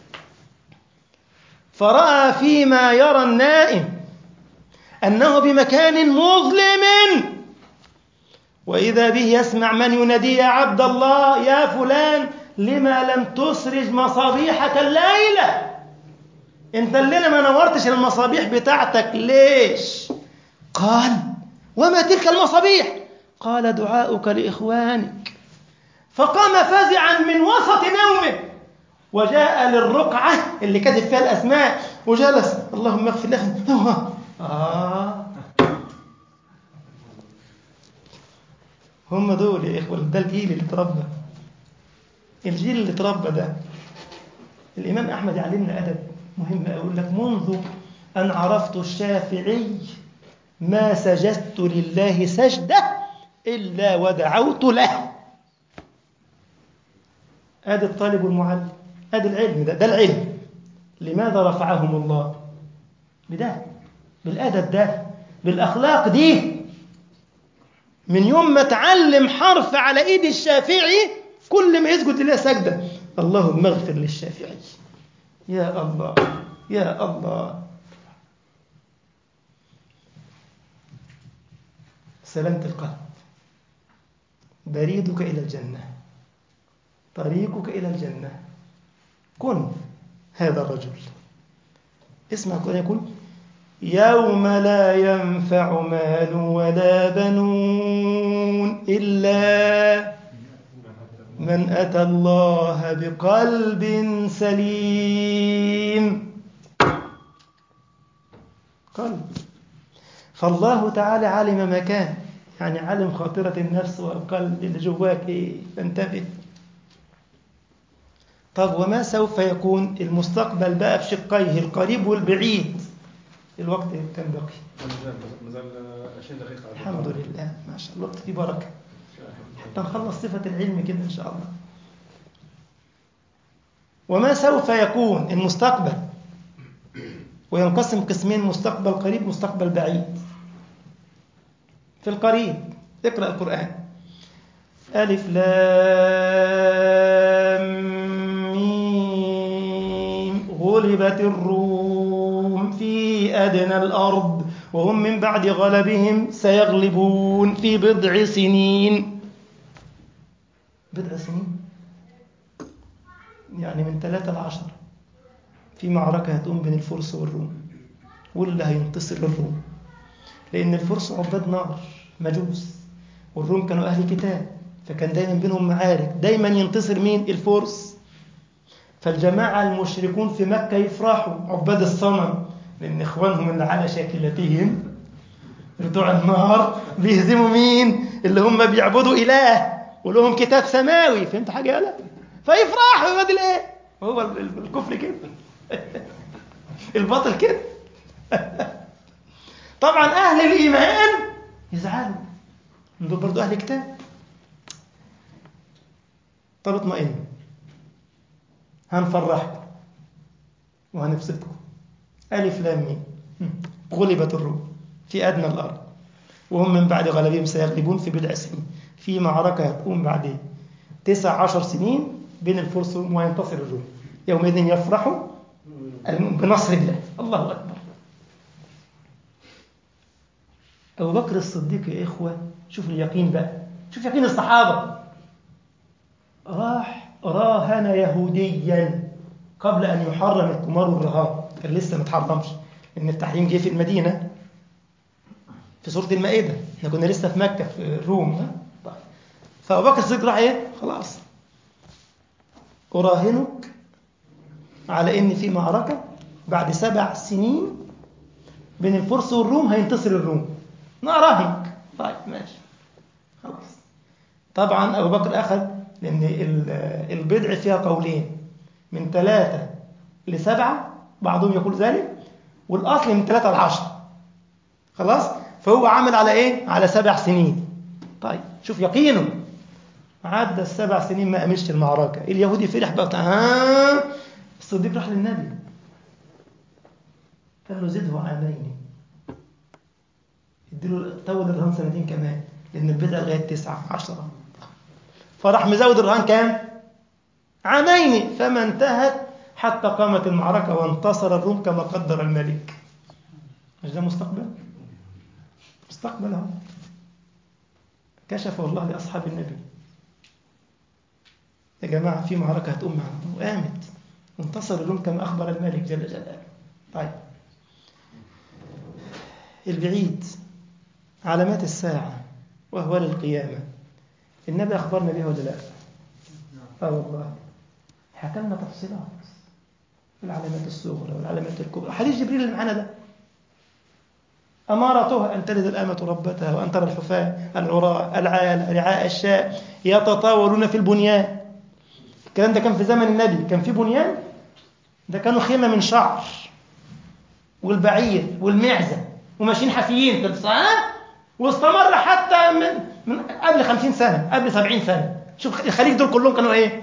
فرأى فيما يرى النائم أنه بمكان مظلم وإذا به يسمع من ينادي يا عبد الله يا فلان لما لم تسرج مصابيحك الليلة انت الليلة ما نورتش المصابيح بتاعتك ليش قال وما تلك المصابيح قال دعاؤك لإخوانك فقام فزعا من وسط نومه وجاء للرقعة اللي كاتب فيها الأسماء وجلس اللهم اغفر له آه هم دول يا إخوة ده الجيل اللي اتربى الجيل اللي اتربى ده الإمام أحمد يعلمنا أدب مهم أقول لك منذ أن عرفت الشافعي ما سجدت لله سجدة إلا ودعوت له هذا الطالب المعلم هذا العلم ده, ده العلم لماذا رفعهم الله بده بالأدب ده بالأخلاق دي من يوم ما اتعلم حرف على ايد الشافعي كل ما يسجد لله سجدة اللهم اغفر للشافعي يا الله يا الله سلامة القلب بريدك إلى الجنة طريقك إلى الجنة كن هذا الرجل اسمع كن يقول يوم لا ينفع مال ولا بنون إلا من أتى الله بقلب سليم قلب فالله تعالى علم ما كان يعني علم خاطرة النفس والقلب اللي جواك إيه فانتبه طب وما سوف يكون المستقبل بقى بشقيه القريب والبعيد الوقت كان بقي مازال 20 دقيقة الحمد لله ما شاء الله الوقت فيه بركة حتى نخلص صفة العلم كده إن شاء الله وما سوف يكون المستقبل وينقسم قسمين مستقبل قريب مستقبل بعيد في القريب اقرأ القرآن ألف لام ميم غلبت الروم في أدنى الأرض وهم من بعد غلبهم سيغلبون في بضع سنين بضع سنين يعني من ثلاثة لعشرة في معركة هتقوم بين الفرس والروم واللي هينتصر الروم لأن الفرس عباد نار مجوس والروم كانوا أهل كتاب فكان دايما بينهم معارك دايما ينتصر مين الفرس فالجماعة المشركون في مكة يفرحوا عباد الصنم لأن إخوانهم اللي على شاكلتهم بتوع النار بيهزموا مين اللي هم بيعبدوا إله ولهم كتاب سماوي فهمت حاجة يالا فيفرحوا يا الايه هو الكفر كده الباطل كده طبعا أهل الإيمان يزعلوا دول برضو أهل كتاب طب اطمئنوا هنفرحكم وهنبسطكم ألف لام ميم غلبت الروم في أدنى الأرض وهم من بعد غلبهم سيغلبون في بضع سنين في معركة هتقوم بعد تسع عشر سنين بين الفرس وينتصر الروم يومئذ يفرح بنصر الله الله أكبر أبو بكر الصديق يا إخوة شوف اليقين بقى شوف يقين الصحابة راح راهن يهوديا قبل أن يحرم القمار والرهان كان لسه ما اتحرمش لأن التحريم جه في المدينة في سورة المائدة احنا كنا لسه في مكة في الروم طيب فأبو بكر الصديق راح إيه خلاص أراهنك على إن في معركة بعد سبع سنين بين الفرس والروم هينتصر الروم نراهنك طيب ماشي خلاص طبعا أبو بكر أخذ لأن البدع فيها قولين من ثلاثة لسبعة بعضهم يقول ذلك والأصل من ثلاثة لعشرة خلاص فهو عمل على إيه؟ على سبع سنين طيب شوف يقينه عدى السبع سنين ما أمشش المعركة اليهودي فرح بقى ها الصديق راح للنبي قال له زده عامين اديله طول الرهان سنتين كمان لأن البدع لغاية تسعة عشرة فراح مزود الرهان كام؟ عامين فما انتهت حتى قامت المعركة وانتصر الروم كما قدر الملك مش ده مستقبل؟ مستقبل اهو كشف الله لأصحاب النبي يا جماعة في معركة هتقوم معنا وقامت وانتصر الروم كما أخبر الملك جل جلاله طيب البعيد علامات الساعة وأهوال القيامة النبي أخبرنا بها ولا لا؟ آه والله حكى لنا تفصيلات العلامات الصغرى والعلامات الكبرى حديث جبريل اللي معانا ده أمارتها أن تلد الأمة ربتها وأن ترى الحفاة العراة العال رعاء الشاء يتطاولون في البنيان الكلام ده كان في زمن النبي كان في بنيان ده كانوا خيمة من شعر والبعير والمعزة وماشيين حافيين في الصلاة واستمر حتى من من قبل خمسين سنة قبل سبعين سنة شوف الخليج دول كلهم كانوا ايه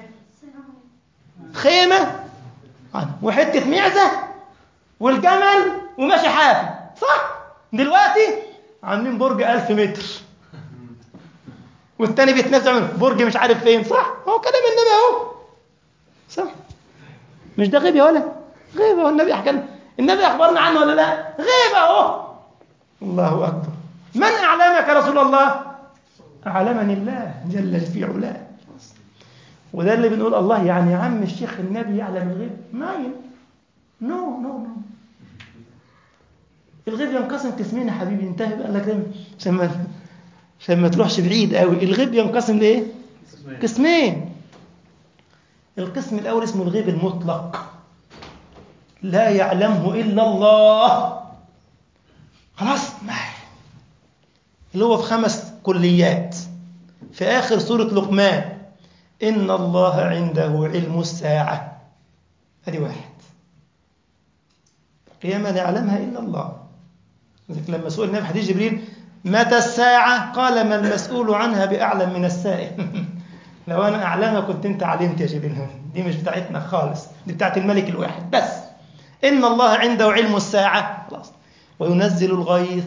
خيمة وحتة معزة والجمل وماشي حافي صح دلوقتي عاملين برج ألف متر والتاني بيتنافس عامل برج مش عارف فين صح هو كلام النبي اهو صح مش ده غيب يا ولا غيب هو النبي حكى النبي اخبرنا عنه ولا لا غيب اهو الله اكبر من اعلمك يا رسول الله اعلمني الله جل في علاه وده اللي بنقول الله يعني يا عم الشيخ النبي يعلم الغيب ما نو نو نو الغيب ينقسم قسمين يا حبيبي انتهى قال لك عشان ما عشان ما تروحش بعيد قوي الغيب ينقسم لايه قسمين القسم الاول اسمه الغيب المطلق لا يعلمه الا الله خلاص ما اللي هو في خمس كليات في اخر سوره لقمان ان الله عنده علم الساعه ادي واحد القيامه لا يعلمها الا الله لما سئل النبي حديث جبريل متى الساعة؟ قال ما المسؤول عنها بأعلم من السائل لو انا اعلمها كنت انت علمت يا شيخ دي مش بتاعتنا خالص دي بتاعت الملك الواحد بس ان الله عنده علم الساعه خلاص وينزل الغيث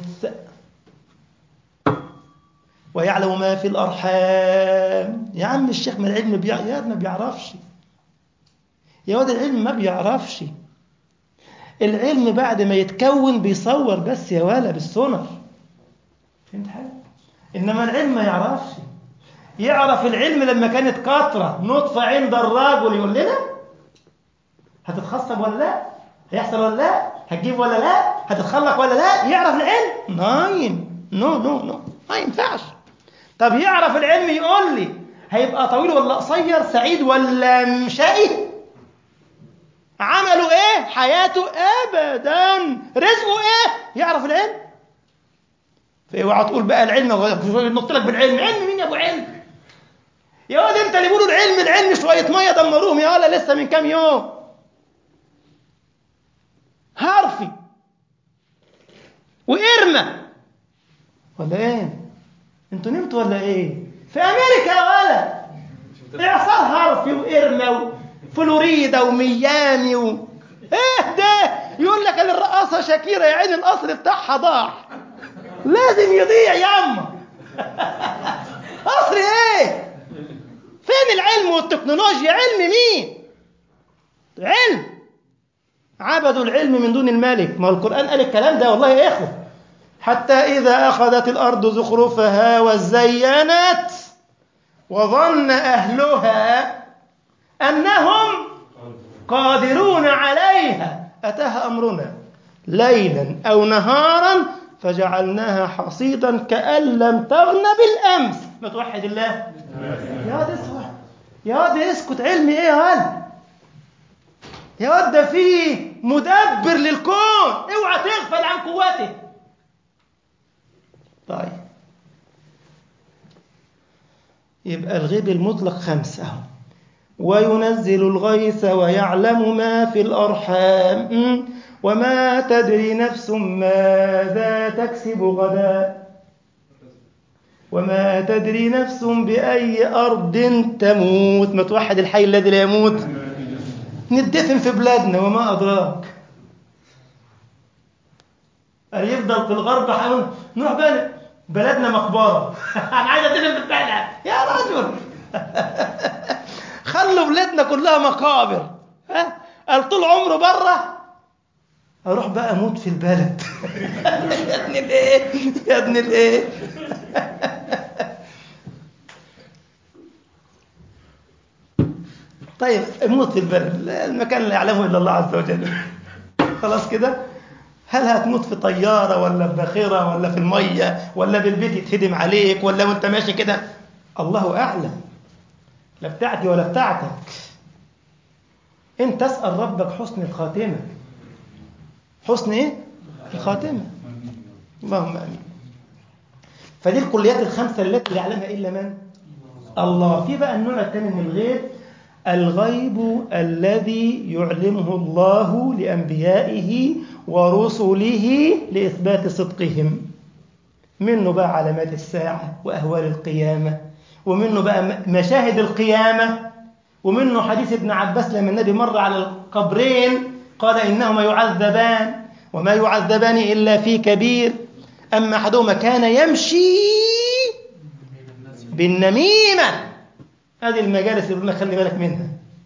ويعلم ما في الارحام يا عم الشيخ من العلم بيع... يا ما بيعرفش يا واد العلم ما بيعرفش العلم بعد ما يتكون بيصور بس يا ولا بالسونر فهمت حاجه انما العلم ما يعرفش يعرف العلم لما كانت قطره نطفه عند الرجل يقول لنا هتتخصب ولا لا هيحصل ولا لا هتجيب ولا لا هتتخلق ولا لا يعرف العلم نايم نو نو نو ما ينفعش طب يعرف العلم يقول لي هيبقى طويل ولا قصير سعيد ولا مشائي عمله ايه حياته ابدا رزقه ايه يعرف العلم فاوعى تقول بقى العلم نط لك بالعلم علم مين يا ابو علم يا واد انت اللي بيقولوا العلم العلم شويه ميه دمروهم يا ولا لسه من كام يوم هارفي وإرمة ولا ايه انتوا نمتوا ولا ايه في امريكا يا ولا اعصار هارفي وإرمة وفلوريدا وميامي و... ايه ده يقول لك الرقاصه شاكيره يا عين القصر بتاعها ضاع لازم يضيع ياما قصر ايه فين العلم والتكنولوجيا علم مين علم عبدوا العلم من دون الملك ما هو القرآن قال الكلام ده والله يا إخوة حتى إذا أخذت الأرض زخرفها وزينت وظن أهلها أنهم قادرون عليها أتاها أمرنا ليلا أو نهارا فجعلناها حصيدا كأن لم تغن بالأمس ما توحد الله يا واد اسكت يا واد اسكت علمي ايه يا ولد يا واد ده في مدبر للكون اوعى تغفل عن قوته طيب يبقى الغيب المطلق خمسة أهو وينزل الغيث ويعلم ما في الأرحام وما تدري نفس ماذا تكسب غدا وما تدري نفس بأي أرض تموت ما توحد الحي الذي لا يموت ندفن في بلادنا وما أدراك يفضل في الغرب حيوان نروح بقى بلدنا مقبرة أنا عايز أدفن في بلادنا يا رجل خلوا بلادنا كلها مقابر ها قال طول عمره بره اروح بقى اموت في البلد يا ابن الايه يا ابن الايه طيب اموت في البلد المكان لا يعلمه الا الله عز وجل خلاص كده هل هتموت في طياره ولا في باخره ولا في الميه ولا بالبيت يتهدم عليك ولا وانت ماشي كده الله اعلم لا بتاعتي ولا بتاعتك انت اسال ربك حسن الخاتمه حسن ايه الخاتمه اللهم امين فدي الكليات الخمسه التي لا يعلمها الا من الله في بقى النوع الثاني من الغيب الغيب الذي يعلمه الله لانبيائه ورسله لاثبات صدقهم منه بقى علامات الساعه واهوال القيامه ومنه بقى مشاهد القيامه ومنه حديث ابن عباس لما النبي مر على القبرين قال إنهما يعذبان وما يعذبان إلا في كبير أما أحدهما كان يمشي بالنميمة هذه المجالس اللي قلنا خلي بالك منها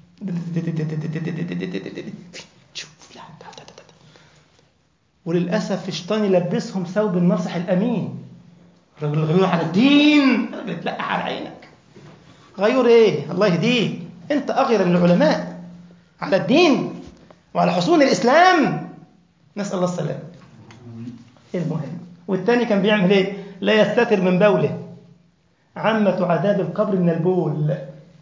وللأسف الشيطان يلبسهم ثوب الناصح الأمين الراجل الغيور على الدين بتلقح على عينك غيور ايه الله يهديك انت اغير من العلماء على الدين وعلى حصون الإسلام نسأل الله السلام المهم والتاني كان بيعمل ايه لا يستتر من بوله عامة عذاب القبر من البول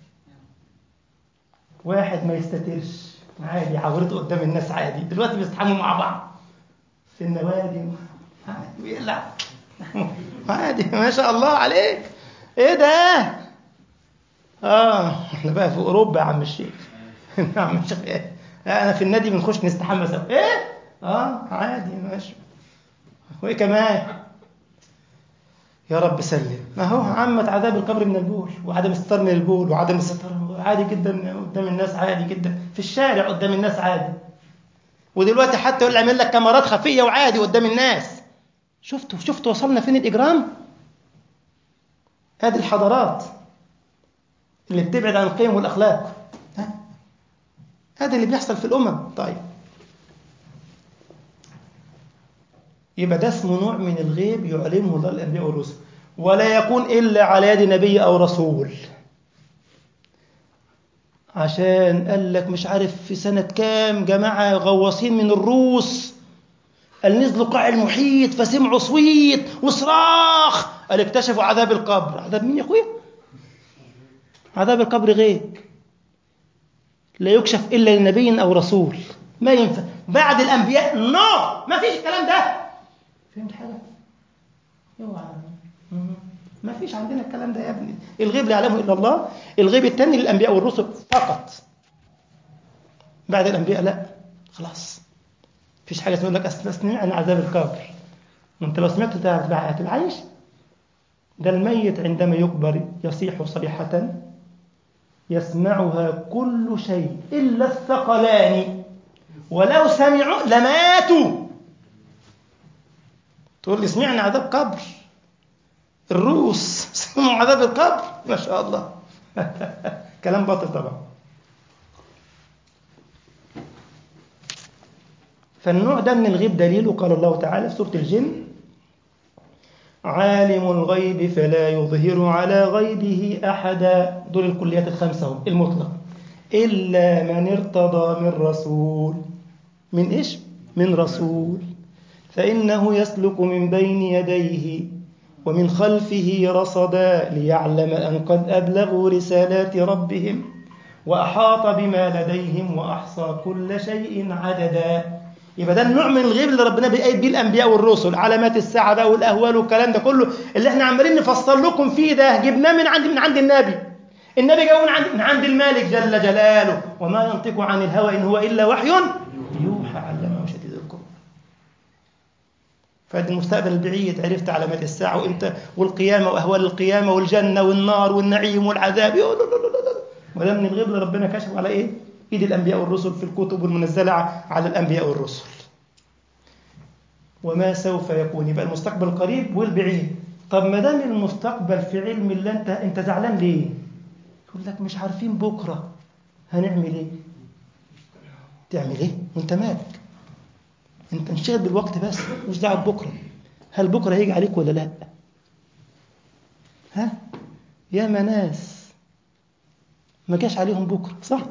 واحد ما يستترش عادي عورته قدام الناس عادي دلوقتي بيستحموا مع بعض في النوادي عادي بيقلع عادي ما شاء الله عليك ايه ده اه احنا بقى في اوروبا يا عم الشيخ يا عم الشيخ ايه انا في النادي بنخش نستحمى سوا ايه اه عادي ماشي وايه كمان يا رب سلم ما هو عامة عذاب القبر من البول وعدم الستار من البول وعدم الستار عادي جدا قدام الناس عادي جدا في الشارع قدام الناس عادي ودلوقتي حتى يقول يعمل لك كاميرات خفية وعادي قدام الناس شفتوا شفتوا وصلنا فين الإجرام هذه الحضارات اللي بتبعد عن القيم والأخلاق ها؟ هذا اللي بيحصل في الأمم طيب يبقى ده اسمه نوع من الغيب يعلمه الله الأنبياء والرسل ولا يكون إلا على يد نبي أو رسول عشان قال لك مش عارف في سنة كام جماعة غواصين من الروس قال نزلوا قاع المحيط فسمعوا صويت وصراخ قال اكتشفوا عذاب القبر عذاب مين يا اخويا عذاب القبر غيب لا يكشف الا لنبي او رسول ما ينفع بعد الانبياء نو no. ما فيش الكلام ده فهمت حاجه اوعى ما فيش عندنا الكلام ده يا ابني الغيب لا يعلمه الا الله الغيب الثاني للانبياء والرسل فقط بعد الانبياء لا خلاص فيش حاجه تقول لك استثني عن عذاب القبر وانت لو سمعت تبقى هتبقى عايش ده الميت عندما يقبر يصيح صيحة يسمعها كل شيء إلا الثقلان ولو سمعوا لماتوا تقول لي سمعنا عذاب قبر الروس سمعوا عذاب القبر ما شاء الله كلام باطل طبعا فالنوع ده من الغيب دليله قال الله تعالى في سورة الجن عالم الغيب فلا يظهر على غيبه أحدا دول الكليات الخمسة هم المطلق إلا من ارتضى من رسول من إيش؟ من رسول فإنه يسلك من بين يديه ومن خلفه رصدا ليعلم أن قد أبلغوا رسالات ربهم وأحاط بما لديهم وأحصى كل شيء عددا يبقى ده النوع من الغيب اللي ربنا بيقيد بيه الانبياء والرسل علامات الساعه بقى والاهوال والكلام ده كله اللي احنا عمالين نفصل لكم فيه ده جبناه من عند من عند النبي النبي جاء من عند من عند الملك جل جلاله وما ينطق عن الهوى ان هو الا وحي يوحى علمه شديد القوى فهذا المستقبل البعيد عرفت علامات الساعه وامتى والقيامه واهوال القيامه والجنه والنار والنعيم والعذاب وده من الغيب اللي ربنا كشف على ايه ايد الانبياء والرسل في الكتب المنزله على الانبياء والرسل وما سوف يكون يبقى المستقبل القريب والبعيد طب ما دام المستقبل في علم الله انت انت زعلان ليه يقول لك مش عارفين بكره هنعمل ايه تعمل ايه وانت مالك انت انشغل بالوقت بس مش دعوه بكره هل بكره هيجي عليك ولا لا ها يا ناس ما جاش عليهم بكره صح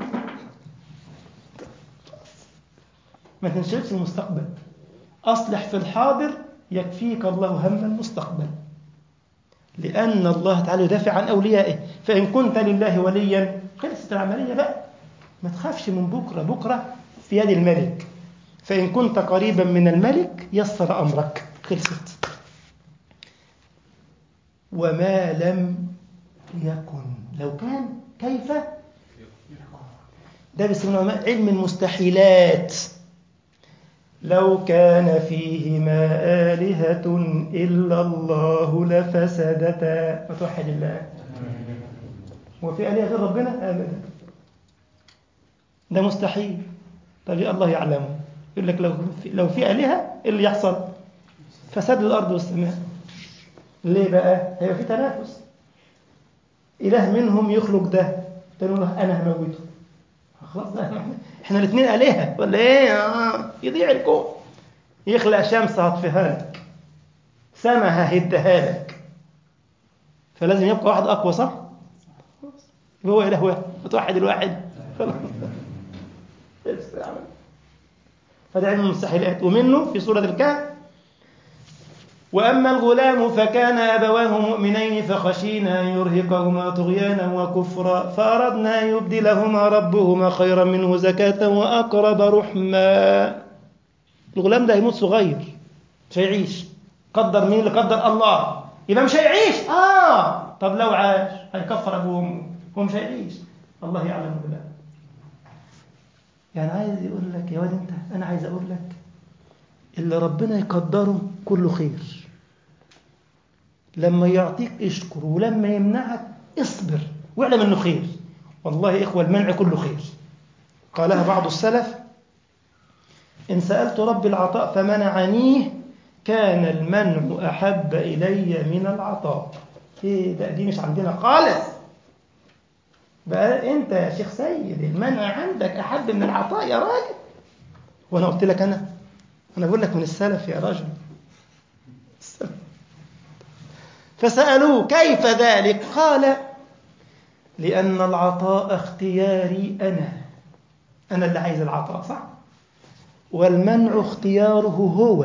ما تنشغلش في المستقبل أصلح في الحاضر يكفيك الله هم المستقبل لأن الله تعالى يدافع عن أوليائه فإن كنت لله وليا خلصت العملية بقى ما تخافش من بكرة بكرة في يد الملك فإن كنت قريبا من الملك يسر أمرك خلصت وما لم يكن لو كان كيف يكون ده بيسمونه علم المستحيلات لو كان فيهما آلهة إلا الله لفسدتا وتوحد الله هو في آلهة غير ربنا أبدا ده مستحيل طب الله يعلمه يقول لك لو في, لو في آلهة إيه اللي يحصل فساد الأرض والسماء ليه بقى هيبقى في تنافس إله منهم يخلق ده تقول له أنا هموته خلاص احنا الاثنين آلهة ولا ايه آه. يضيع الكون يخلق شمس هطفيها لك سما ههدها لك فلازم يبقى واحد أقوى صح؟ هو إله واحد متوحد الواحد خلاص فده علم المستحيلات ومنه في سورة الكهف وأما الغلام فكان أبواه مؤمنين فخشينا أن يرهقهما طغيانا وكفرا فأردنا أن يبدلهما ربهما خيرا منه زكاة وأقرب رحما الغلام ده هيموت صغير مش هيعيش قدر مين اللي قدر الله يبقى مش هيعيش آه طب لو عاش هيكفر أبوه وأمه هو مش هيعيش الله يعلم بالله يعني عايز يقول لك يا واد أنت أنا عايز أقول لك اللي ربنا يقدره كله خير لما يعطيك اشكر ولما يمنعك اصبر واعلم انه خير والله يا اخوه المنع كله خير قالها بعض السلف ان سالت رب العطاء فمنعنيه كان المنع احب الي من العطاء ايه ده دي مش عندنا خالص بقى انت يا شيخ سيد المنع عندك احب من العطاء يا راجل وانا قلت لك انا انا بقول لك من السلف يا رجل السلف. فسالوه كيف ذلك قال لان العطاء اختياري انا انا اللي عايز العطاء صح والمنع اختياره هو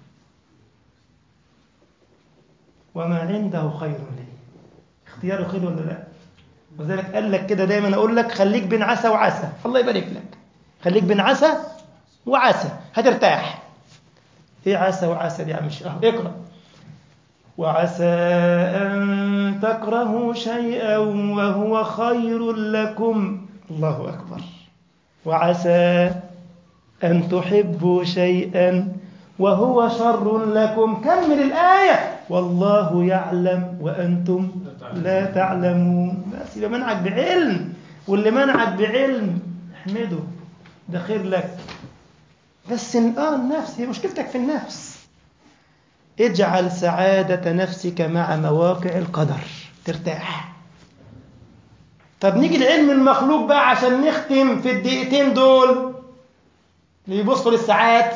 وما عنده خير لي اختياره خير ولا لا وذلك قال لك كده دايما اقول لك خليك بين عسى وعسى الله يبارك لك خليك بين عسى وعسى هترتاح ايه عسى وعسى دي يا عم الشيخ اقرا وعسى ان تكرهوا شيئا وهو خير لكم الله اكبر وعسى ان تحبوا شيئا وهو شر لكم كمل الايه والله يعلم وانتم لا تعلمون بس يبقى منعك بعلم واللي منعك بعلم احمده ده خير لك بس اه النفس هي مشكلتك في النفس اجعل سعادة نفسك مع مواقع القدر ترتاح طب نيجي لعلم المخلوق بقى عشان نختم في الدقيقتين دول اللي يبصوا للساعات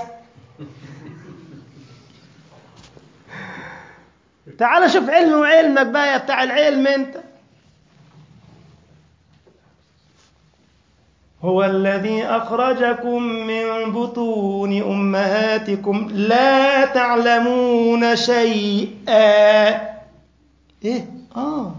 تعال شوف علم وعلمك بقى يا بتاع العلم انت هو الذي أخرجكم من بطون أمهاتكم لا تعلمون شيئا إيه؟ آه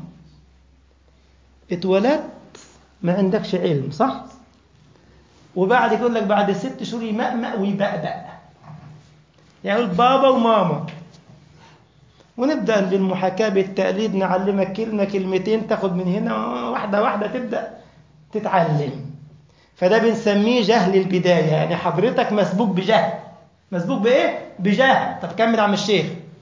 اتولدت ما عندكش علم صح؟ وبعد يقول لك بعد ست شهور يمأمأ ويبأبأ يقول بابا وماما ونبدأ بالمحاكاة بالتقليد نعلمك كلمة كلمتين تاخد من هنا واحدة واحدة تبدأ تتعلم فده بنسميه جهل البداية يعني حضرتك مسبوق بجهل مسبوق بإيه؟ بجهل طب كمل عم الشيخ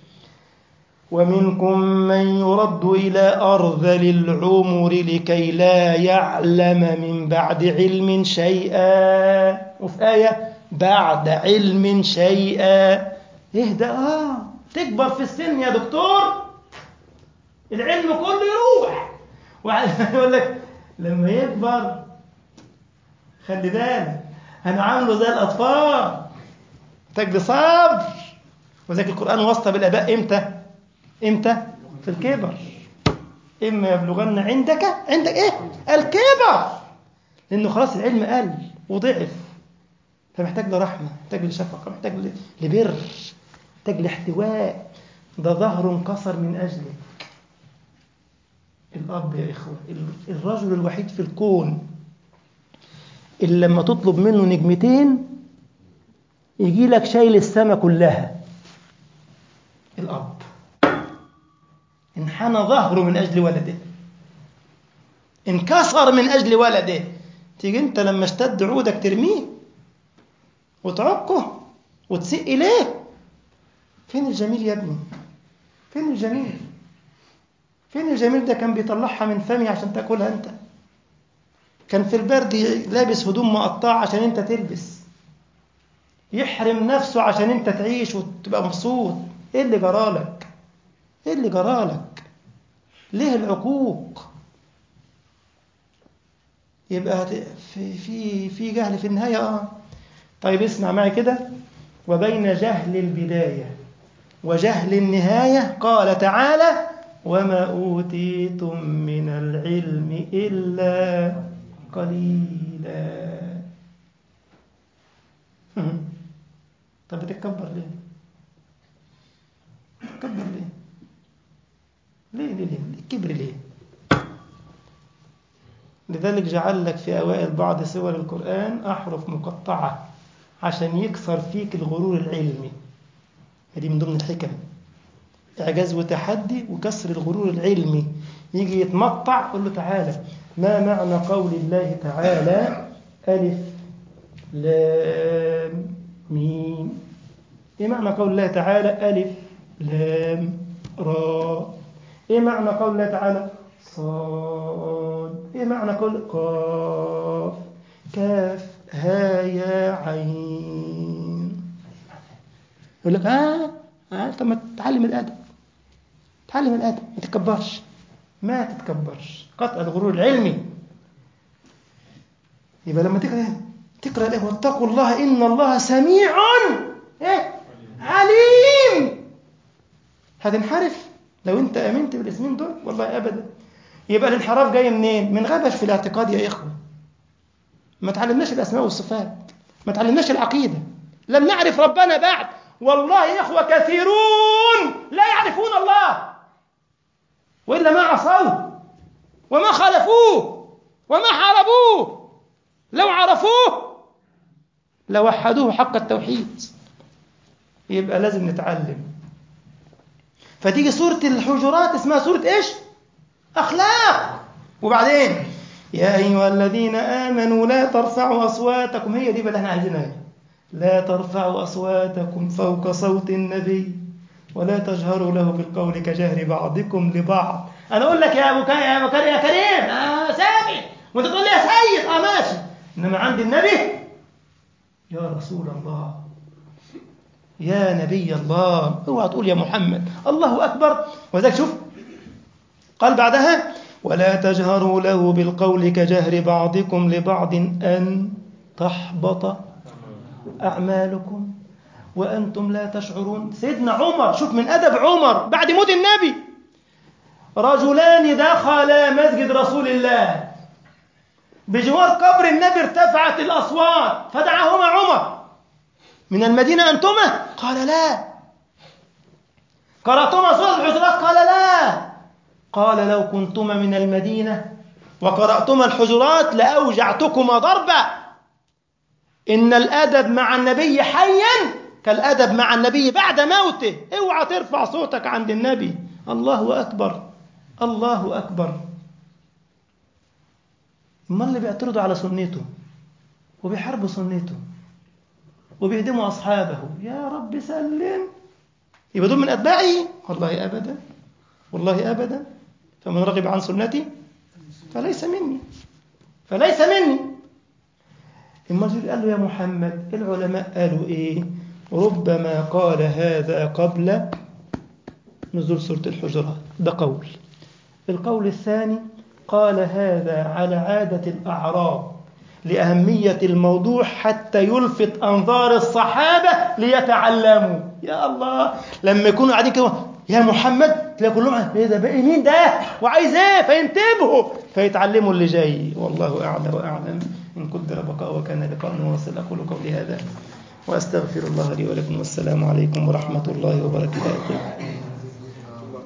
ومنكم من يرد إلى أرذل العمر لكي لا يعلم من بعد علم شيئا وفي آية بعد علم شيئا إيه ده آه تكبر في السن يا دكتور العلم كله يروح يقول لك لما يكبر خلي بالك هنعامله زي الأطفال محتاج صبر وذلك القرآن وصى بالآباء إمتى؟ إمتى؟ في الكبر إما يبلغن عندك عندك إيه؟ الكبر لأنه خلاص العلم قل وضعف فمحتاج لرحمة محتاج لشفقة محتاج لبر محتاج لاحتواء ده ظهر انكسر من أجلك الأب يا إخوة الرجل الوحيد في الكون اللي لما تطلب منه نجمتين يجي لك شايل السماء كلها الأب انحنى ظهره من أجل ولده انكسر من أجل ولده تيجي أنت لما اشتد عودك ترميه وتعقه وتسيء إليه فين الجميل يا ابني فين الجميل فين الجميل ده كان بيطلعها من فمي عشان تاكلها انت كان في البرد لابس هدوم مقطعه عشان انت تلبس يحرم نفسه عشان انت تعيش وتبقى مبسوط ايه اللي جرالك ايه اللي جرالك ليه العقوق يبقى في في في جهل في النهايه اه طيب اسمع معي كده وبين جهل البدايه وجهل النهايه قال تعالى وما اوتيتم من العلم الا قليلا طب بتتكبر ليه تتكبر ليه ليه ليه ليه الكبر ليه لذلك جعل لك في أوائل بعض سور القرآن أحرف مقطعة عشان يكسر فيك الغرور العلمي هذه من ضمن الحكم إعجاز وتحدي وكسر الغرور العلمي يجي يتمطع قل له تعالى ما معنى قول الله تعالى ألف لام ميم إيه معنى قول الله تعالى ألف لام را إيه معنى قول الله تعالى صاد إيه معنى قول قاف كاف ها يا عين يقول لك آه, آه طب ما تتعلم الأدب تعلم الأدب ما تتكبرش ما تتكبرش قطع الغرور العلمي يبقى لما تقرأ تقرأ الآية واتقوا الله إن الله سميع إيه؟ عليم هتنحرف لو أنت آمنت بالاسمين دول والله أبدا يبقى الانحراف جاي منين؟ من غبش في الاعتقاد يا إخوة ما تعلمناش الأسماء والصفات ما تعلمناش العقيدة لم نعرف ربنا بعد والله يا إخوة كثيرون لا يعرفون الله وإلا ما عصوه وما خالفوه وما حاربوه لو عرفوه لوحدوه حق التوحيد يبقى لازم نتعلم فتيجي سورة الحجرات اسمها سورة ايش؟ أخلاق وبعدين يا أيها الذين آمنوا لا ترفعوا أصواتكم هي دي بقى اللي احنا عايزينها لا ترفعوا أصواتكم فوق صوت النبي ولا تجهروا له بالقول كجهر بعضكم لبعض أنا أقول لك يا أبو كريم يا أبو كريم يا كريم آه سامي وأنت تقول لي يا سيد أه ماشي إنما عند النبي يا رسول الله يا نبي الله اوعى تقول يا محمد الله أكبر وذلك شوف قال بعدها ولا تجهروا له بالقول كجهر بعضكم لبعض أن تحبط أعمالكم وأنتم لا تشعرون سيدنا عمر شوف من أدب عمر بعد موت النبي رجلان دخلا مسجد رسول الله بجوار قبر النبي ارتفعت الأصوات فدعاهما عمر من المدينة أنتما قال لا قرأتما سورة الحجرات قال لا قال لو كنتما من المدينة وقرأتما الحجرات لأوجعتكما ضربا إن الأدب مع النبي حيا كالأدب مع النبي بعد موته اوعى ترفع صوتك عند النبي الله أكبر الله أكبر ما اللي بيعترضوا على سنته وبيحاربوا سنته وبيهدموا أصحابه يا رب سلم يبقى دول من أتباعي والله أبدا والله أبدا فمن رغب عن سنتي فليس مني فليس مني المرجل قال له يا محمد العلماء قالوا إيه ربما قال هذا قبل نزول سورة الحجرات ده قول القول الثاني قال هذا على عادة الأعراب لأهمية الموضوع حتى يلفت أنظار الصحابة ليتعلموا يا الله لما يكونوا قاعدين كده يا محمد تلاقي كلهم ايه ده بقى مين ده وعايز ايه فينتبهوا فيتعلموا اللي جاي والله اعلى واعلم ان قدر بقاء وكان لقاء واصل اقول قولي هذا واستغفر الله لي ولكم والسلام عليكم ورحمه الله وبركاته